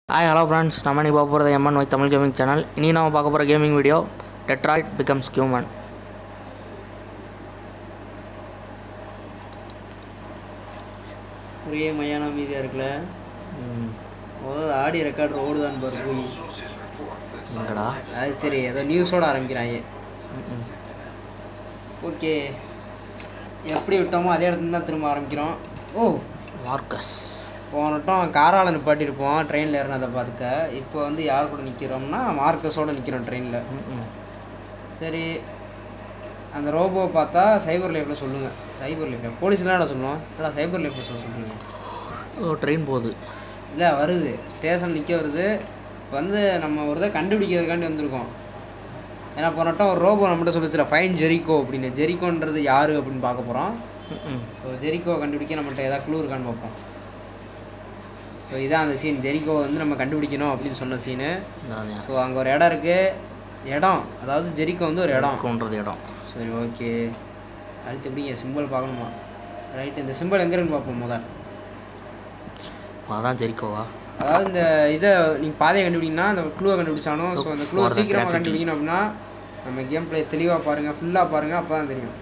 Hi hello friends நம்ம இன்னைக்கு பார்க்க போகிறது எம்என் ஒய் தமிழ் கேமிங் சேனல் இனி நம்ம பார்க்க போகிற gaming video Detroit becomes human ஒரே மையான மீதியாக இருக்குல்ல முதல்ல ஆடி ரெக்கார்டர் ஓடுதான்னு பாரு போய் எங்கடா அது சரி ஏதோ நியூஸோட ஆரம்பிக்கிறாங்க ஓகே எப்படி விட்டோமோ அதே இடத்துல தான் திரும்ப ஆரம்பிக்கிறோம் ஓ மார்க்கஸ் போனட்டும் காரால் நிப்பாட்டியிருப்போம் ட்ரெயினில் ஏறினதை பார்த்துக்க இப்போ வந்து யார் கூட நிற்கிறோம்னா மார்க்கஸோட நிற்கிறோம் ட்ரெயினில் சரி அந்த ரோபோவை பார்த்தா சைபர் லைஃப்பில் சொல்லுங்கள் சைபர் லைஃப்பில் போலீஸ்லாம் என்ன சொல்லுவோம் இல்லை சைபர் லைஃப்பில் சொல்ல சொல்லுங்க ஓ ட்ரெயின் போகுது இல்லை வருது ஸ்டேஷன் நிற்க வருது இப்போ வந்து நம்ம ஒரு இதை கண்டுபிடிக்கிறதுக்காண்டி வந்திருக்கோம் ஏன்னா போனட்டம் ஒரு ரோபோ நம்மகிட்ட சொல்லிச்சுல ஃபைன் ஜெரிகோ அப்படின்னு ஜெரிகோன்றது யார் அப்படின்னு பார்க்க போகிறோம் ஸோ ஜெரிகோ கண்டுபிடிக்க நம்மகிட்ட ஏதாவது க்ளூ இருக்கான்னு பார்ப்போம் ஸோ இதான் அந்த சீன் ஜெரிகோ வந்து நம்ம கண்டுபிடிக்கணும் அப்படின்னு சொன்ன சீனு ஸோ அங்கே ஒரு இடம் இருக்குது இடம் அதாவது ஜெரிகோ வந்து ஒரு இடம் கொன்றது இடம் சரி ஓகே அடுத்து எப்படிங்க சிம்பிள் பார்க்கணுமா ரைட் இந்த சிம்பிள் எங்கே இருக்குன்னு பார்ப்போம் முதல் அதான் ஜெரிக்கோவா அதாவது இந்த இதை நீங்கள் பாதையை கண்டுபிடிங்கன்னா அந்த க்ளூவை கண்டுபிடிச்சானோ ஸோ அந்த க்ளூவை for the சீக்கிரமாக graffiti. கண்டுபிடிக்கணும் அப்படின்னா நம்ம கேம் ப்ளே தெளிவாக பாருங்கள் ஃபுல்லாக பாருங்கள் அப்போ தான் தெரியும்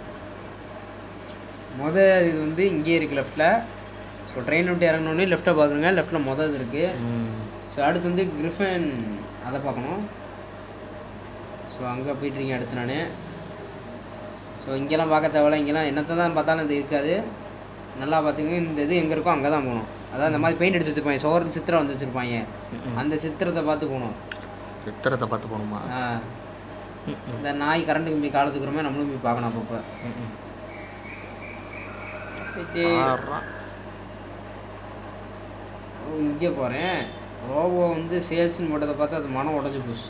மொதல் இது வந்து இங்கே இருக்குது லெஃப்ட்டில் ஸோ ட்ரெயின் விட்டு இறங்கினோடனே லெஃப்ட்டை பார்க்குறங்க லெஃப்ட்டில் மொதல் இது இருக்குது ஸோ அடுத்து வந்து கிரிஃபன் அதை பார்க்கணும் ஸோ அங்கே போயிட்டுருக்கீங்க அடுத்து நான் ஸோ இங்கெல்லாம் பார்க்க தேவையில்ல இங்கெல்லாம் என்னத்தை தான் பார்த்தாலும் இது இருக்காது நல்லா பார்த்துங்க இந்த இது எங்கே இருக்கோ அங்கே தான் போகணும் அதான் இந்த மாதிரி பெயிண்ட் அடிச்சு வச்சுருப்பாங்க சோறு சித்திரம் வந்து வச்சுருப்பாங்க அந்த சித்திரத்தை பார்த்து போகணும் சித்திரத்தை பார்த்து போகணுமா ஆ இந்த நாய் கரண்ட்டுக்கு போய் காலத்துக்குறமே நம்மளும் போய் பார்க்கணும் அப்பப்போ போயிட்டு ஆறா. இங்கே போகிறேன் ரோபோ வந்து சேல்ஸ்னு போட்டதை பார்த்து அது மனம் உடஞ்சி போச்சு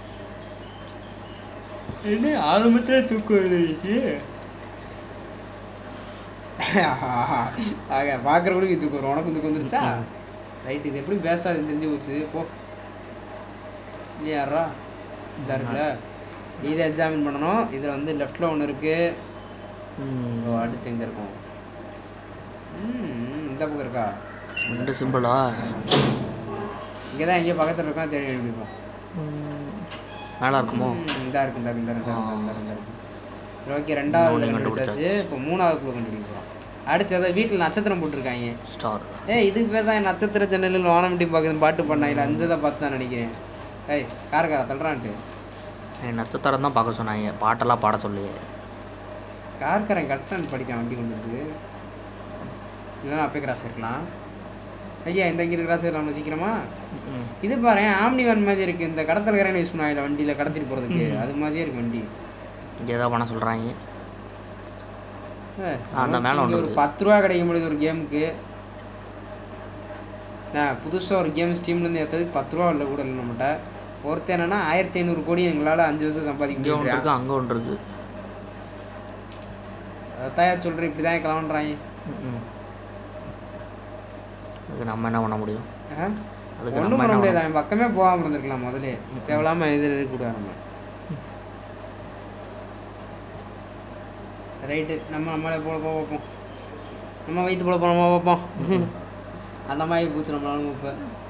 என்ன ஆரம்பத்தில் தூக்கம் வருது ஆக பார்க்குறவங்களுக்கு தூக்கம் வரும் உனக்கும் தூக்கம் வந்துருச்சா ரைட் இது எப்படி பேசாது தெரிஞ்சு போச்சு போ நீ யாரா இந்த இருக்குல்ல இதை எக்ஸாமின் பண்ணணும் இதில் வந்து லெஃப்டில் ஒன்று இருக்குது ம். ஸோ அடுத்து எங்கே இருக்கும் ம் இந்த பக்கம் இருக்கா ரெண்டு சிம்பிளா இங்கே தான் எங்கேயோ பக்கத்தில் இருக்கா தேடி எழுதிப்போம் மேலே இருக்குமோ இந்தா இருக்கு இந்த இந்த இந்த இந்த இந்த இருக்கு சரி ஓகே ரெண்டாவது மூணு கண்டுபிடிச்சாச்சு இப்போ மூணாவது குழு கண்டுபிடிக்க போகிறோம் அடுத்து ஏதாவது வீட்டில் நட்சத்திரம் போட்டிருக்காங்க ஸ்டார் ஏய் இதுக்கு பேர் தான் நட்சத்திர ஜன்னலில் வானம்டி பார்க்குது பாட்டு பண்ணாங்க அந்த இதை பார்த்து தான் நினைக்கிறேன் ஏய் காரக்கார தள்ளுறான்ட்டு என் நட்சத்திரம் தான் பார்க்க சொன்னாங்க பாட்டெல்லாம் பாட சொல்லி கார்காரன் கட்டணம் படிக்க வண்டி கொண்டு வந்து இதெல்லாம் அப்பே கிராஸ் இருக்கலாம் ஐயா இந்த இங்கே கிராஸ் நம்ம சீக்கிரமா இது பாரு ஆம்னி வேன் மாதிரி இருக்கு இந்த கடத்தல் கரையான யூஸ் பண்ணாங்க வண்டியில் கடத்திட்டு போகிறதுக்கு அது மாதிரியே இருக்கு வண்டி இங்கே ஏதாவது பண்ண சொல்கிறாங்க ஏய், அந்த மேல நமக்கு ஒண்ணு ஒரு பத்து ரூபா கிடைக்க முடியுது ஒரு கேமுக்கு நான் புதுசாக ஒரு கேம் ஸ்டீம்லேருந்து ஏற்றதுக்கு பத்து ரூபா இல்லை கூட இல்லை நம்மகிட்ட ஒருத்தர் என்னன்னா ஆயிரத்தி ஐநூறு கோடி எங்களால் அஞ்சு வருஷம் சம்பாதிக்க இங்கே ஒன்று முடியும் இருக்குது அங்கே ஒன்று இருக்குது அதான் சொல்கிறேன் இப்படி தான் கிளம்புறாங்க அதுக்கு நம்ம என்ன பண்ண முடியும் அதுக்கு ஒன்றும் நம்ம பண்ண என்ன முடியாது அவன் பக்கமே போகாமல் இருந்திருக்கலாம் முதல்ல தேவையில்லாம இதில் இருக்கக்கூடாது நம்ம ரைட்டு நம்ம நம்மளே போல போக வைப்போம் நம்ம வயிற்று போல போனோமா வைப்போம் அந்த மாதிரி பூச்சு நம்மளாலும் இப்போ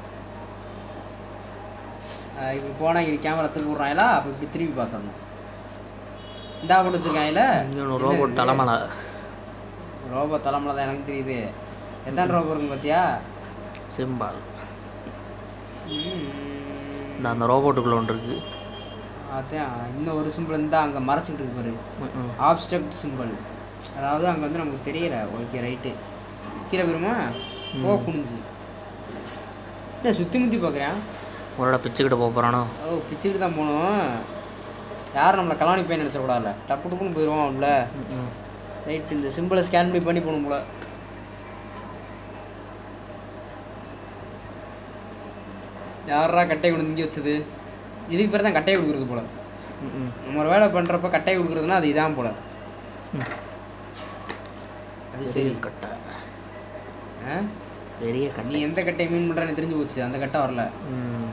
இப்படி போனால் இங்கே கேமரா திருப்பி விட்றாங்களா அப்போ இப்படி திருப்பி பார்த்தோம் இந்தா போட்டு வச்சுருக்காங்களே இங்கே ஒன்று ரோபோட் தலைமலை ரோபோ தலைமையில் தான் எனக்கு தெரியுது எத்தனை ரோபோ இருக்குன்னு பார்த்தியா சிம்பால் ம். இந்த அந்த ரோபோட்டுக்குள்ளே ஒன்று இருக்குது அதான் இன்னும் ஒரு சிம்பிள் இருந்தால் அங்கே மறைச்சிக்கிட்டு இருக்கு பாரு ஆப்ஸ்ட்ரக்ட் சிம்பிள் அதாவது அங்கே வந்து நமக்கு தெரியல ஓகே ரைட்டு கீழே போயிருமா ஓ குனிஞ்சு இல்லை சுற்றி முற்றி பார்க்குறேன் ஒரு பிச்சுக்கிட்டு போக போகிறானோ ஓ பிச்சுக்கிட்டு தான் போகணும் யார் நம்மளை கலாணி பையன் நினச்சக்கூடாதுல டப்பு டப்புன்னு போயிடுவோம் உள்ள ரைட் இந்த சிம்பிளை ஸ்கேன் பண்ணி பண்ணி போகணும் போல யாரா கட்டை கொண்டு இங்கே வச்சது இதுக்கு பேர் தான் கட்டையை கொடுக்குறது போல நம்ம ஒரு வேலை பண்ணுறப்ப கட்டையை கொடுக்குறதுனா அது இதான் போல அது சரி கட்டை ஆ? பெரிய நீ கட்டை எந்த கட்டையை மீன் பண்ணுறன்னு தெரிஞ்சு போச்சு அந்த கட்டை வரல ம்.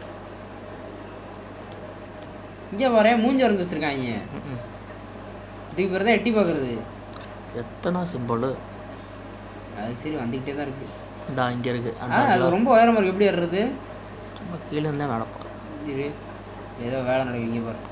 இங்கே வரேன் மூஞ்சி வரைஞ்சி வச்சுருக்காங்க ம்ம். இதுக்கு பேர் தான் எட்டி பார்க்குறது எத்தனை சிம்பிள் அது சரி வந்துக்கிட்டே தான் இருக்குது இந்த இங்கே இருக்குது ஆ அந்த அது ரொம்ப உயரமாக இருக்குது எப்படி ஏறுறது கீழே இருந்தே மேலே போகிறேன் இரு ஏதோ வேலை நடக்கும் இங்கே பாரு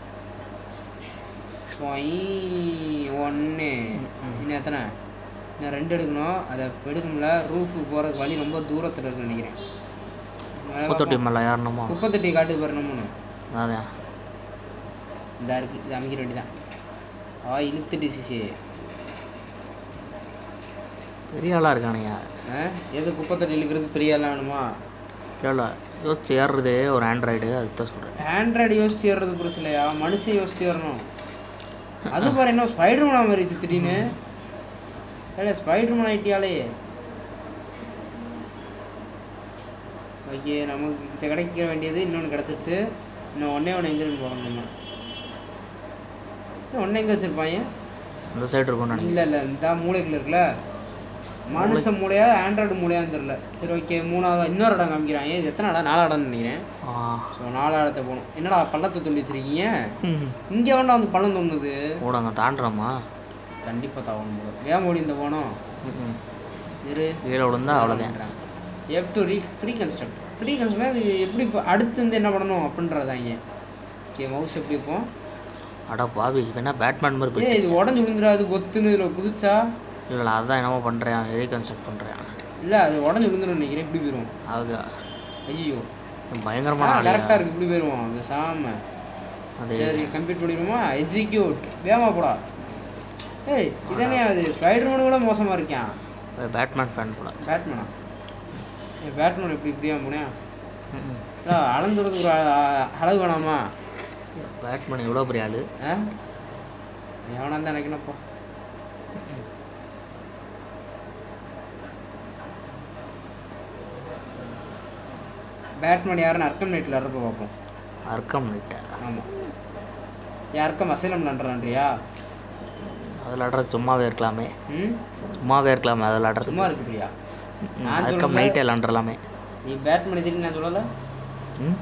ஒன்று இன்னும் எத்தனை இன்னும் ரெண்டு எடுக்கணும் அதை எடுக்கணும்ல ரூஃபுக்கு போகிறதுக்கு வழி ரொம்ப தூரத்தில் இருக்குன்னு நினைக்கிறேன் மேலே குப்பத்தொட்டி மேலே ஏறணுமோ குப்பத்தொட்டி காட்டு பாரு நம்மனு அதான் இந்த இருக்கு இது அமைக்கிற வேண்டியதான் ஆ இழுத்து டிசிசி பெரிய ஆளாக இருக்கானுங்க ஆ எது குப்பத்தொட்டி இழுக்கிறது பெரிய எல்லாம் வேணுமா இல்லை யோசிச்சு ஏறுறது ஒரு ஆண்ட்ராய்டு அதுதான் சொல்கிறேன் ஆண்ட்ராய்டு யோசிச்சு ஏறுறது புதுசு இல்லையா மனுஷன் யோசிச்சு ஏறணும் அது பாரு என்ன ஸ்பைடர் மேனா மாதிரி திடீர்னு ஏடா ஸ்பைடர் மேன் ஆயிட்டியாலே ஓகே நமக்கு இது கிடைக்க வேண்டியது இன்னொன்று கிடச்சிருச்சு இன்னும் ஒன்றே ஒன்று எங்கே இருக்கு போகணும் நம்ம இன்னும் ஒன்று எங்கே வச்சுருப்பாங்க அந்த சைடு இருக்கும்னு நினைக்கிறேன் இல்லை இல்லை இந்த மூளைக்குள்ள இருக்குல்ல மனுஷ மூளையா ஆண்ட்ராய்டு மூளையான்னு தெரில சரி ஓகே மூணாவது இன்னொரு இடம் காமிக்கிறாங்க இது எத்தனை இடம் நாலு இடம்னு நினைக்கிறேன் ஆ ஸோ நாலு இடத்த போகணும் என்னடா பள்ளத்தை தோண்டி வச்சிருக்கீங்க ம். இங்கே வேண்டாம் வந்து பள்ளம் தோணுது கூட அங்கே தாண்டுறோமா கண்டிப்பாக தவணும் போது ஏன் ஓடி இந்த போனோம் ம் இரு கீழே விழுந்தா அவ்வளோதான் எஃப் டு ரீ ரீகன்ஸ்ட்ரக்ட் ரீகன்ஸ்ட்ரக்ட் அது எப்படி இப்போ அடுத்து வந்து என்ன பண்ணணும் அப்படின்றதாங்க ஓகே மவுஸ் எப்படி இருப்போம் அட பாவி இது என்ன பேட்மேன் மாதிரி ஏ போயிட்டு இது உடஞ்சி விழுந்துடாது பொத்துன்னு இதில் குதிச்சா இல்லை அதான் என்னமோ பண்ணுறேன் ரீகன்ஸ்ட்ரக்ட் பண்ணுறேன் இல்லை அது உடஞ்சி விழுந்துடும் நினைக்கிறேன் இப்படி போயிடும் அது ஐயோ பயங்கரமான ஆளு கரெக்டாக இருக்கு இப்படி போயிடுவோம் பேசாம அது சரி கம்ப்ளீட் பண்ணிடுவோமா எக்ஸிக்யூட் வேமா போடா ஏய் இதனே அது ஸ்பைடர்மேன் கூட மோசமாக இருக்கான் பேட்மேன் ஃபேன் போல பேட்மேனா ஏய் பேட்மேன் எப்படி இப்படியா போனேன் ம் அளந்துறதுக்கு ஒரு அ- அ- அளவு வேணாமா பேட்மேன் இவ்வளோ பெரிய ஆளு ஆ எவனா தான் எனக்கு என்னப்போ பேட்மேன் யாருன்னு அர்க்கம் நைட்டில் இருப்ப பார்ப்போம் அர்க்கம் நைட்டு ஆமாம் யாருக்கும் அசைலம் நன்றான்றியா அதில் விளாட்றது சும்மாவே இருக்கலாமே ம் சும்மாவே இருக்கலாமே அதில் விளாட்றது சும்மா இருக்குறியா நான் அர்க்கம் நைட்டே விளாண்டுலாமே நீ பேட்மேன் இதுக்கு நான் சொல்லலை ம்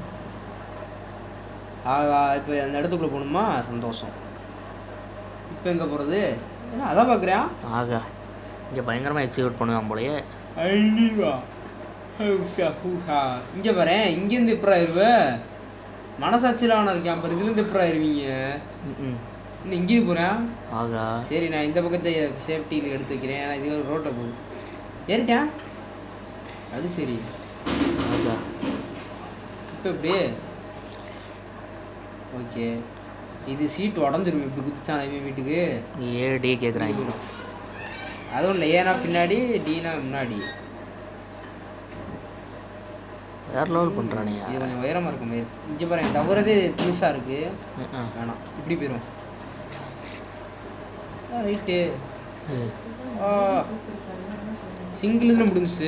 ஆகா இப்போ அந்த இடத்துக்குள்ளே போகணுமா சந்தோஷம் இப்போ எங்கே போகிறது ஏன்னா அதான் பார்க்குறியா ஆகா இங்கே பயங்கரமாக எக்ஸிக்யூட் பண்ணுவான் போலயே அழிவா இங்கே பாரு இங்கேருந்து எப்படா இருவ மனசாட்சியில் அவனை இருக்கான் பாரு இதுலேருந்து எப்படா இருவீங்க ம் ம் இன்னும் இங்கேயும் போகிறேன் ஆகா சரி நான் இந்த பக்கத்தை சேஃப்டியில் எடுத்து வைக்கிறேன் ஏன்னா இது ஒரு ரோட்டில் போகுது ஏறிட்டேன் அது சரி ஆகா இப்போ எப்படி ஓகே இது சீட் உடஞ்சிரும் இப்படி குதிச்சான் இவன் வீட்டுக்கு நீ ஏ டி கேட்குறாங்க அதுவும் இல்லை ஏனா பின்னாடி டீனா முன்னாடி வேற லெவல் பண்ணுறானுங்க இது கொஞ்சம் உயரமாக இருக்கும் மயிர் இங்கே பாருங்க தவறதே தினிசாக இருக்கு ம் ம் வேணாம் இப்படி போயிடும் ரைட்டு சிங்கிள் தான் முடிஞ்சுச்சு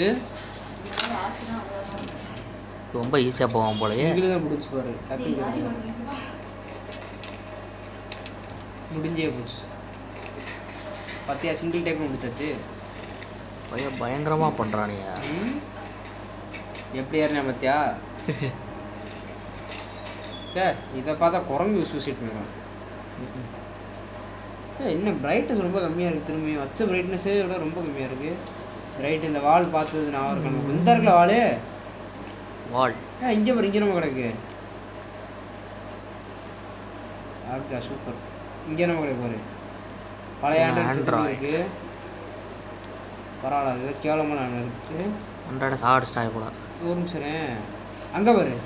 ரொம்ப ஈஸியாக போவான் போலயே சிங்கிள் தான் முடிஞ்சு பாரு டக்குனு போயிடும். முடிஞ்சே போச்சு பத்தியா சிங்கிள் டைப் முடிச்சாச்சு பையன் பயங்கரமாக பண்ணுறானுங்க ம்? எப்படி ஏறினா பத்தியா சார் இதை பார்த்தா குரங்கு சூசைட் பண்ணிடுவான் ஏய், இன்னும் பிரைட்னஸ் ரொம்ப கம்மியாக இருக்குது திரும்பி வச்ச பிரைட்னஸே விட ரொம்ப கம்மியாக இருக்குது பிரைட் இந்த வால் பார்த்தது நான் இருக்கணும் இந்த இருக்குல்ல வால் வால் ஏ இங்கே பாரு இங்கே நம்ம கிடக்கு ஆக்கா சூப்பர் இங்கே நம்ம கிடக்கு பாரு பழைய என்ன ஆண்ட்ராய்டு Android? இருக்கு பரவாயில்ல அது கேவலமான இருக்குது அன்றாட சாடிச்சிட்டாங்க போல ஒரு நிமிஷம் அங்கே பாரு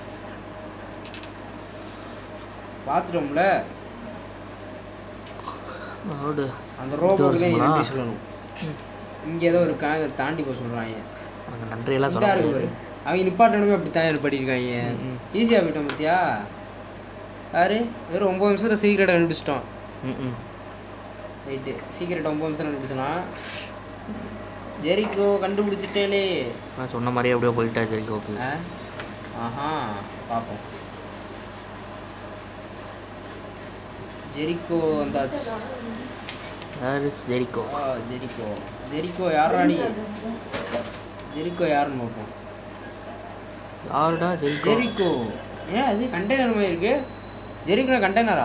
பார்த்துட்டோம்ல ஓடு அந்த ரோபோக்கு தான் நீ வருஷமா? நன்றி சொல்லணும் இங்கே ஏதோ இருக்கா இதை தாண்டி போக சொல்கிறாங்க உனக்கு நன்றியெல்லாம் இதா சொல்ல இருக்கு முடியாது பாரு அவங்க நிப்பாட்டணுமே அப்படி தான் பண்ணியிருக்காங்க ம். ஈஸியாக போயிட்டோம் பார்த்தியா யாரு வெறும் ஒம்பது நிமிஷத்தில் சீக்கிரட்டை கண்டுபிடிச்சிட்டோம் ம் ம் ரைட்டு சீக்கிரட்டை ஒம்பது நிமிஷம் கண்டுபிடிச்சனா ஜெரிக்கோ கண்டுபிடிச்சிட்டேலே நான் சொன்ன மாதிரியே அப்படியே போயிட்டா சரி ஓகே ஆ ஆஹா பார்ப்போம் ஜெரிக்கோ வந்தாச்சு வேர் இஸ் ஜெரிக்கோ ஆ ஜெரிக்கோ ஜெரிக்கோ யாராடி ஜெரிக்கோ யாருன்னு பார்ப்போம் யாருடா ஜெரிக்கோ ஜெரிக்கோ ஏன் அது கண்டெய்னர் மாதிரி இருக்கு ஜெரிக்கோனா கண்டெய்னரா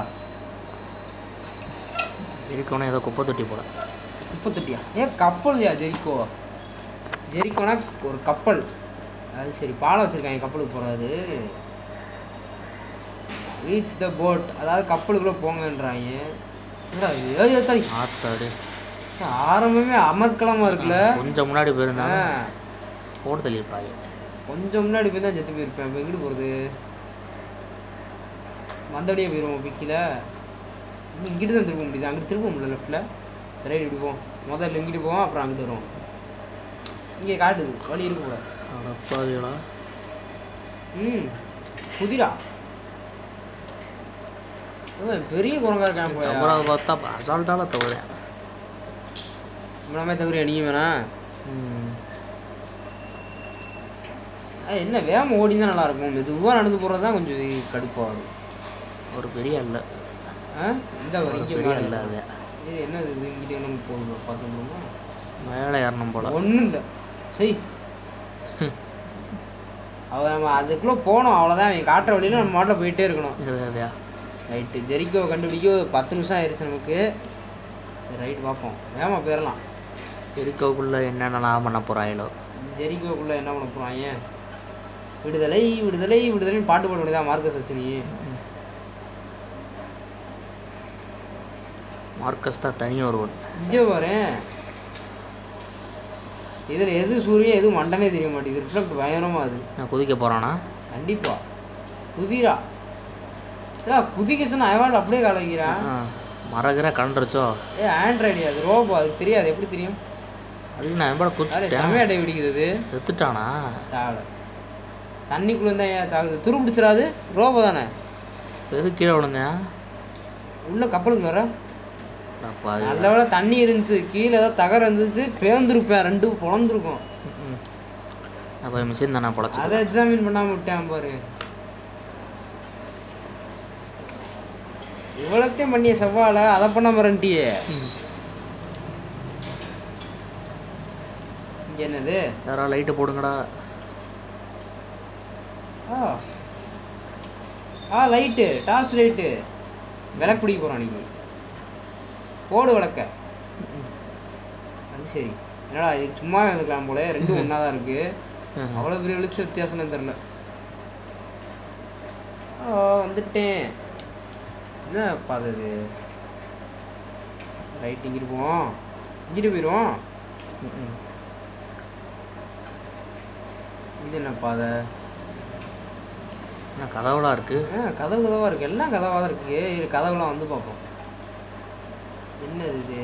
ஜெரிக்கோனா ஏதோ குப்பை தொட்டி போல முப்பத்தொட்டியா ஏன் கப்பல்யா ஜெரிக்கோ ஜெரிக்கோனா ஒரு கப்பல் அது சரி பாலம் வச்சுருக்காங்க கப்பலுக்கு போகிறது ரீச் த போட் அதாவது கப்பலுக்குள்ளே போங்கன்றாங்க என்னடா இது? ஏய், ஏத்தாடி. ஆத்தாடி ஆரம்பமே அமர்க்கலமாக இருக்குல்ல கொஞ்சம் முன்னாடி போயிருந்தா ஆ, போட்டு தள்ளியிருப்பாங்க கொஞ்சம் முன்னாடி போய் தான் செத்து போயிருப்பேன் இப்போ எங்கிட்டு போகிறது வந்தபடியே போயிடுவோம் பிக்கில் இங்கிட்டு தான் திருப்ப முடியுது அங்கிட்டு திருப்ப முடியல லெஃப்ட்டில் சரி இப்படி போவோம் முதல்ல இங்கிட்டு போவோம் அப்புறம் அங்கிட்டு வருவோம் இங்கே காட்டுது வழி இருக்கு கூட அடப்பாவிகளா ம் புதிரா இவன் பெரிய குரங்கா இருக்கான் போய் அப்புறம் அதை பார்த்தா அசால்ட்டால தவிரேன் இவ்வளோமே தவிர நீ வேணா அஹ் என்ன வேகம் ஓடி தான் நல்லா இருக்கும் மெதுவாக நடந்து போகிறது தான் கொஞ்சம் கடுப்பாகும் ஒரு பெரிய இல்லை ஆ இந்த ஒரு இங்கே பெரிய மேலே இல்லை அது இது என்னது இது இங்கிட்ட நம்ம போகுது பார்த்துக்கணுமா மேலே ஏறணும் போல ஒன்றும் இல்லை சரி அவ நம்ம அதுக்குள்ளே போனோம் அவ்வளோதான் அவன் காட்டுற வழியில நம்ம மாட்டில் போயிட்டே இருக்கணும் இது அதையா ரைட்டு ஜெரிக்கோ கண்டுபிடிக்க பத்து நிமிஷம் ஆயிடுச்சு நமக்கு சரி ரைட் பார்ப்போம் வேமா போயிடலாம் இருக்கக்குள்ள என்னென்னலாம் பண்ண போகிறாங்களோ ஜெரிக்கோக்குள்ளே என்ன பண்ண போகிறாங்க விடுதலை விடுதலை விடுதலைன்னு பாட்டு பாட வேண்டியதான் மார்க்கஸ் வச்சு நீ மார்க்கஸ் தான் தனி ஒருவன் இங்கே வரேன் இதில் எது சூரியன் எது மண்டனே தெரிய மாட்டேங்குது ரிஃப்ளெக்ட் பயங்கரமாக அது நான் குதிக்க போகிறானா கண்டிப்பா குதிரா ஏடா குதிக்க சொன்னா அவன் அப்படியே கால வைக்கிறான் மரகிற கலண்டுருச்சோ ஏ ஆண்ட்ராய்டு அது ரோபோ அதுக்கு தெரியாது எப்படி தெரியும் அதுக்கு நான் எவ்வளோ அரே குதிச்சிட்டேன் செமையா டை பிடிக்குது செத்துட்டானா சாவல தண்ணிக்குள்ள இருந்தா ஏன் சாகுது துரு பிடிச்சிடாது ரோபோ தானே இப்ப எது கீழே விழுந்தேன் உள்ள கப்பலுக்கு வர அடப்பாவி. நல்ல வேளை தண்ணி இருந்துச்சு கீழே ஏதாவது தகரம் இருந்துச்சு பேர்ந்துருப்பேன் ரெண்டும் பொழந்திருக்கும் ம். நான் போய் மிஷின் தானே பொழைச்சி அதை எக்ஸாமின் பண்ணாம விட்டேன் பாரு இவ்வளோத்தையும் பண்ணிய செவ்வாழை அதை பண்ண மறண்டியே இங்க என்னது யாரா லைட்டு போடுங்கடா ஆ ஆ லைட்டு டார்ச் லைட்டு விளக்கு பிடிக்க போகிறோம் அன்னைக்கு போடு விளக்க அது சரி என்னடா இது சும்மா இருக்கலாம் போல ரெண்டும் ஒன்றா தான் இருக்கு ம். அவ்வளோ பெரிய வெளிச்ச வித்தியாசம்னு தெரில ஆ வந்துட்டேன் என்ன பார்த்தது ரைட் இங்கிட்டு போவோம் இங்கிட்டு போயிடுவோம் ம், ம். இது என்ன பாதை என்ன கதவுலாம் இருக்கு ஆ கதவு கதவாக இருக்குது எல்லாம் கதவாக தான் இருக்குது இரு கதவுலாம் வந்து பார்ப்போம் என்னது இது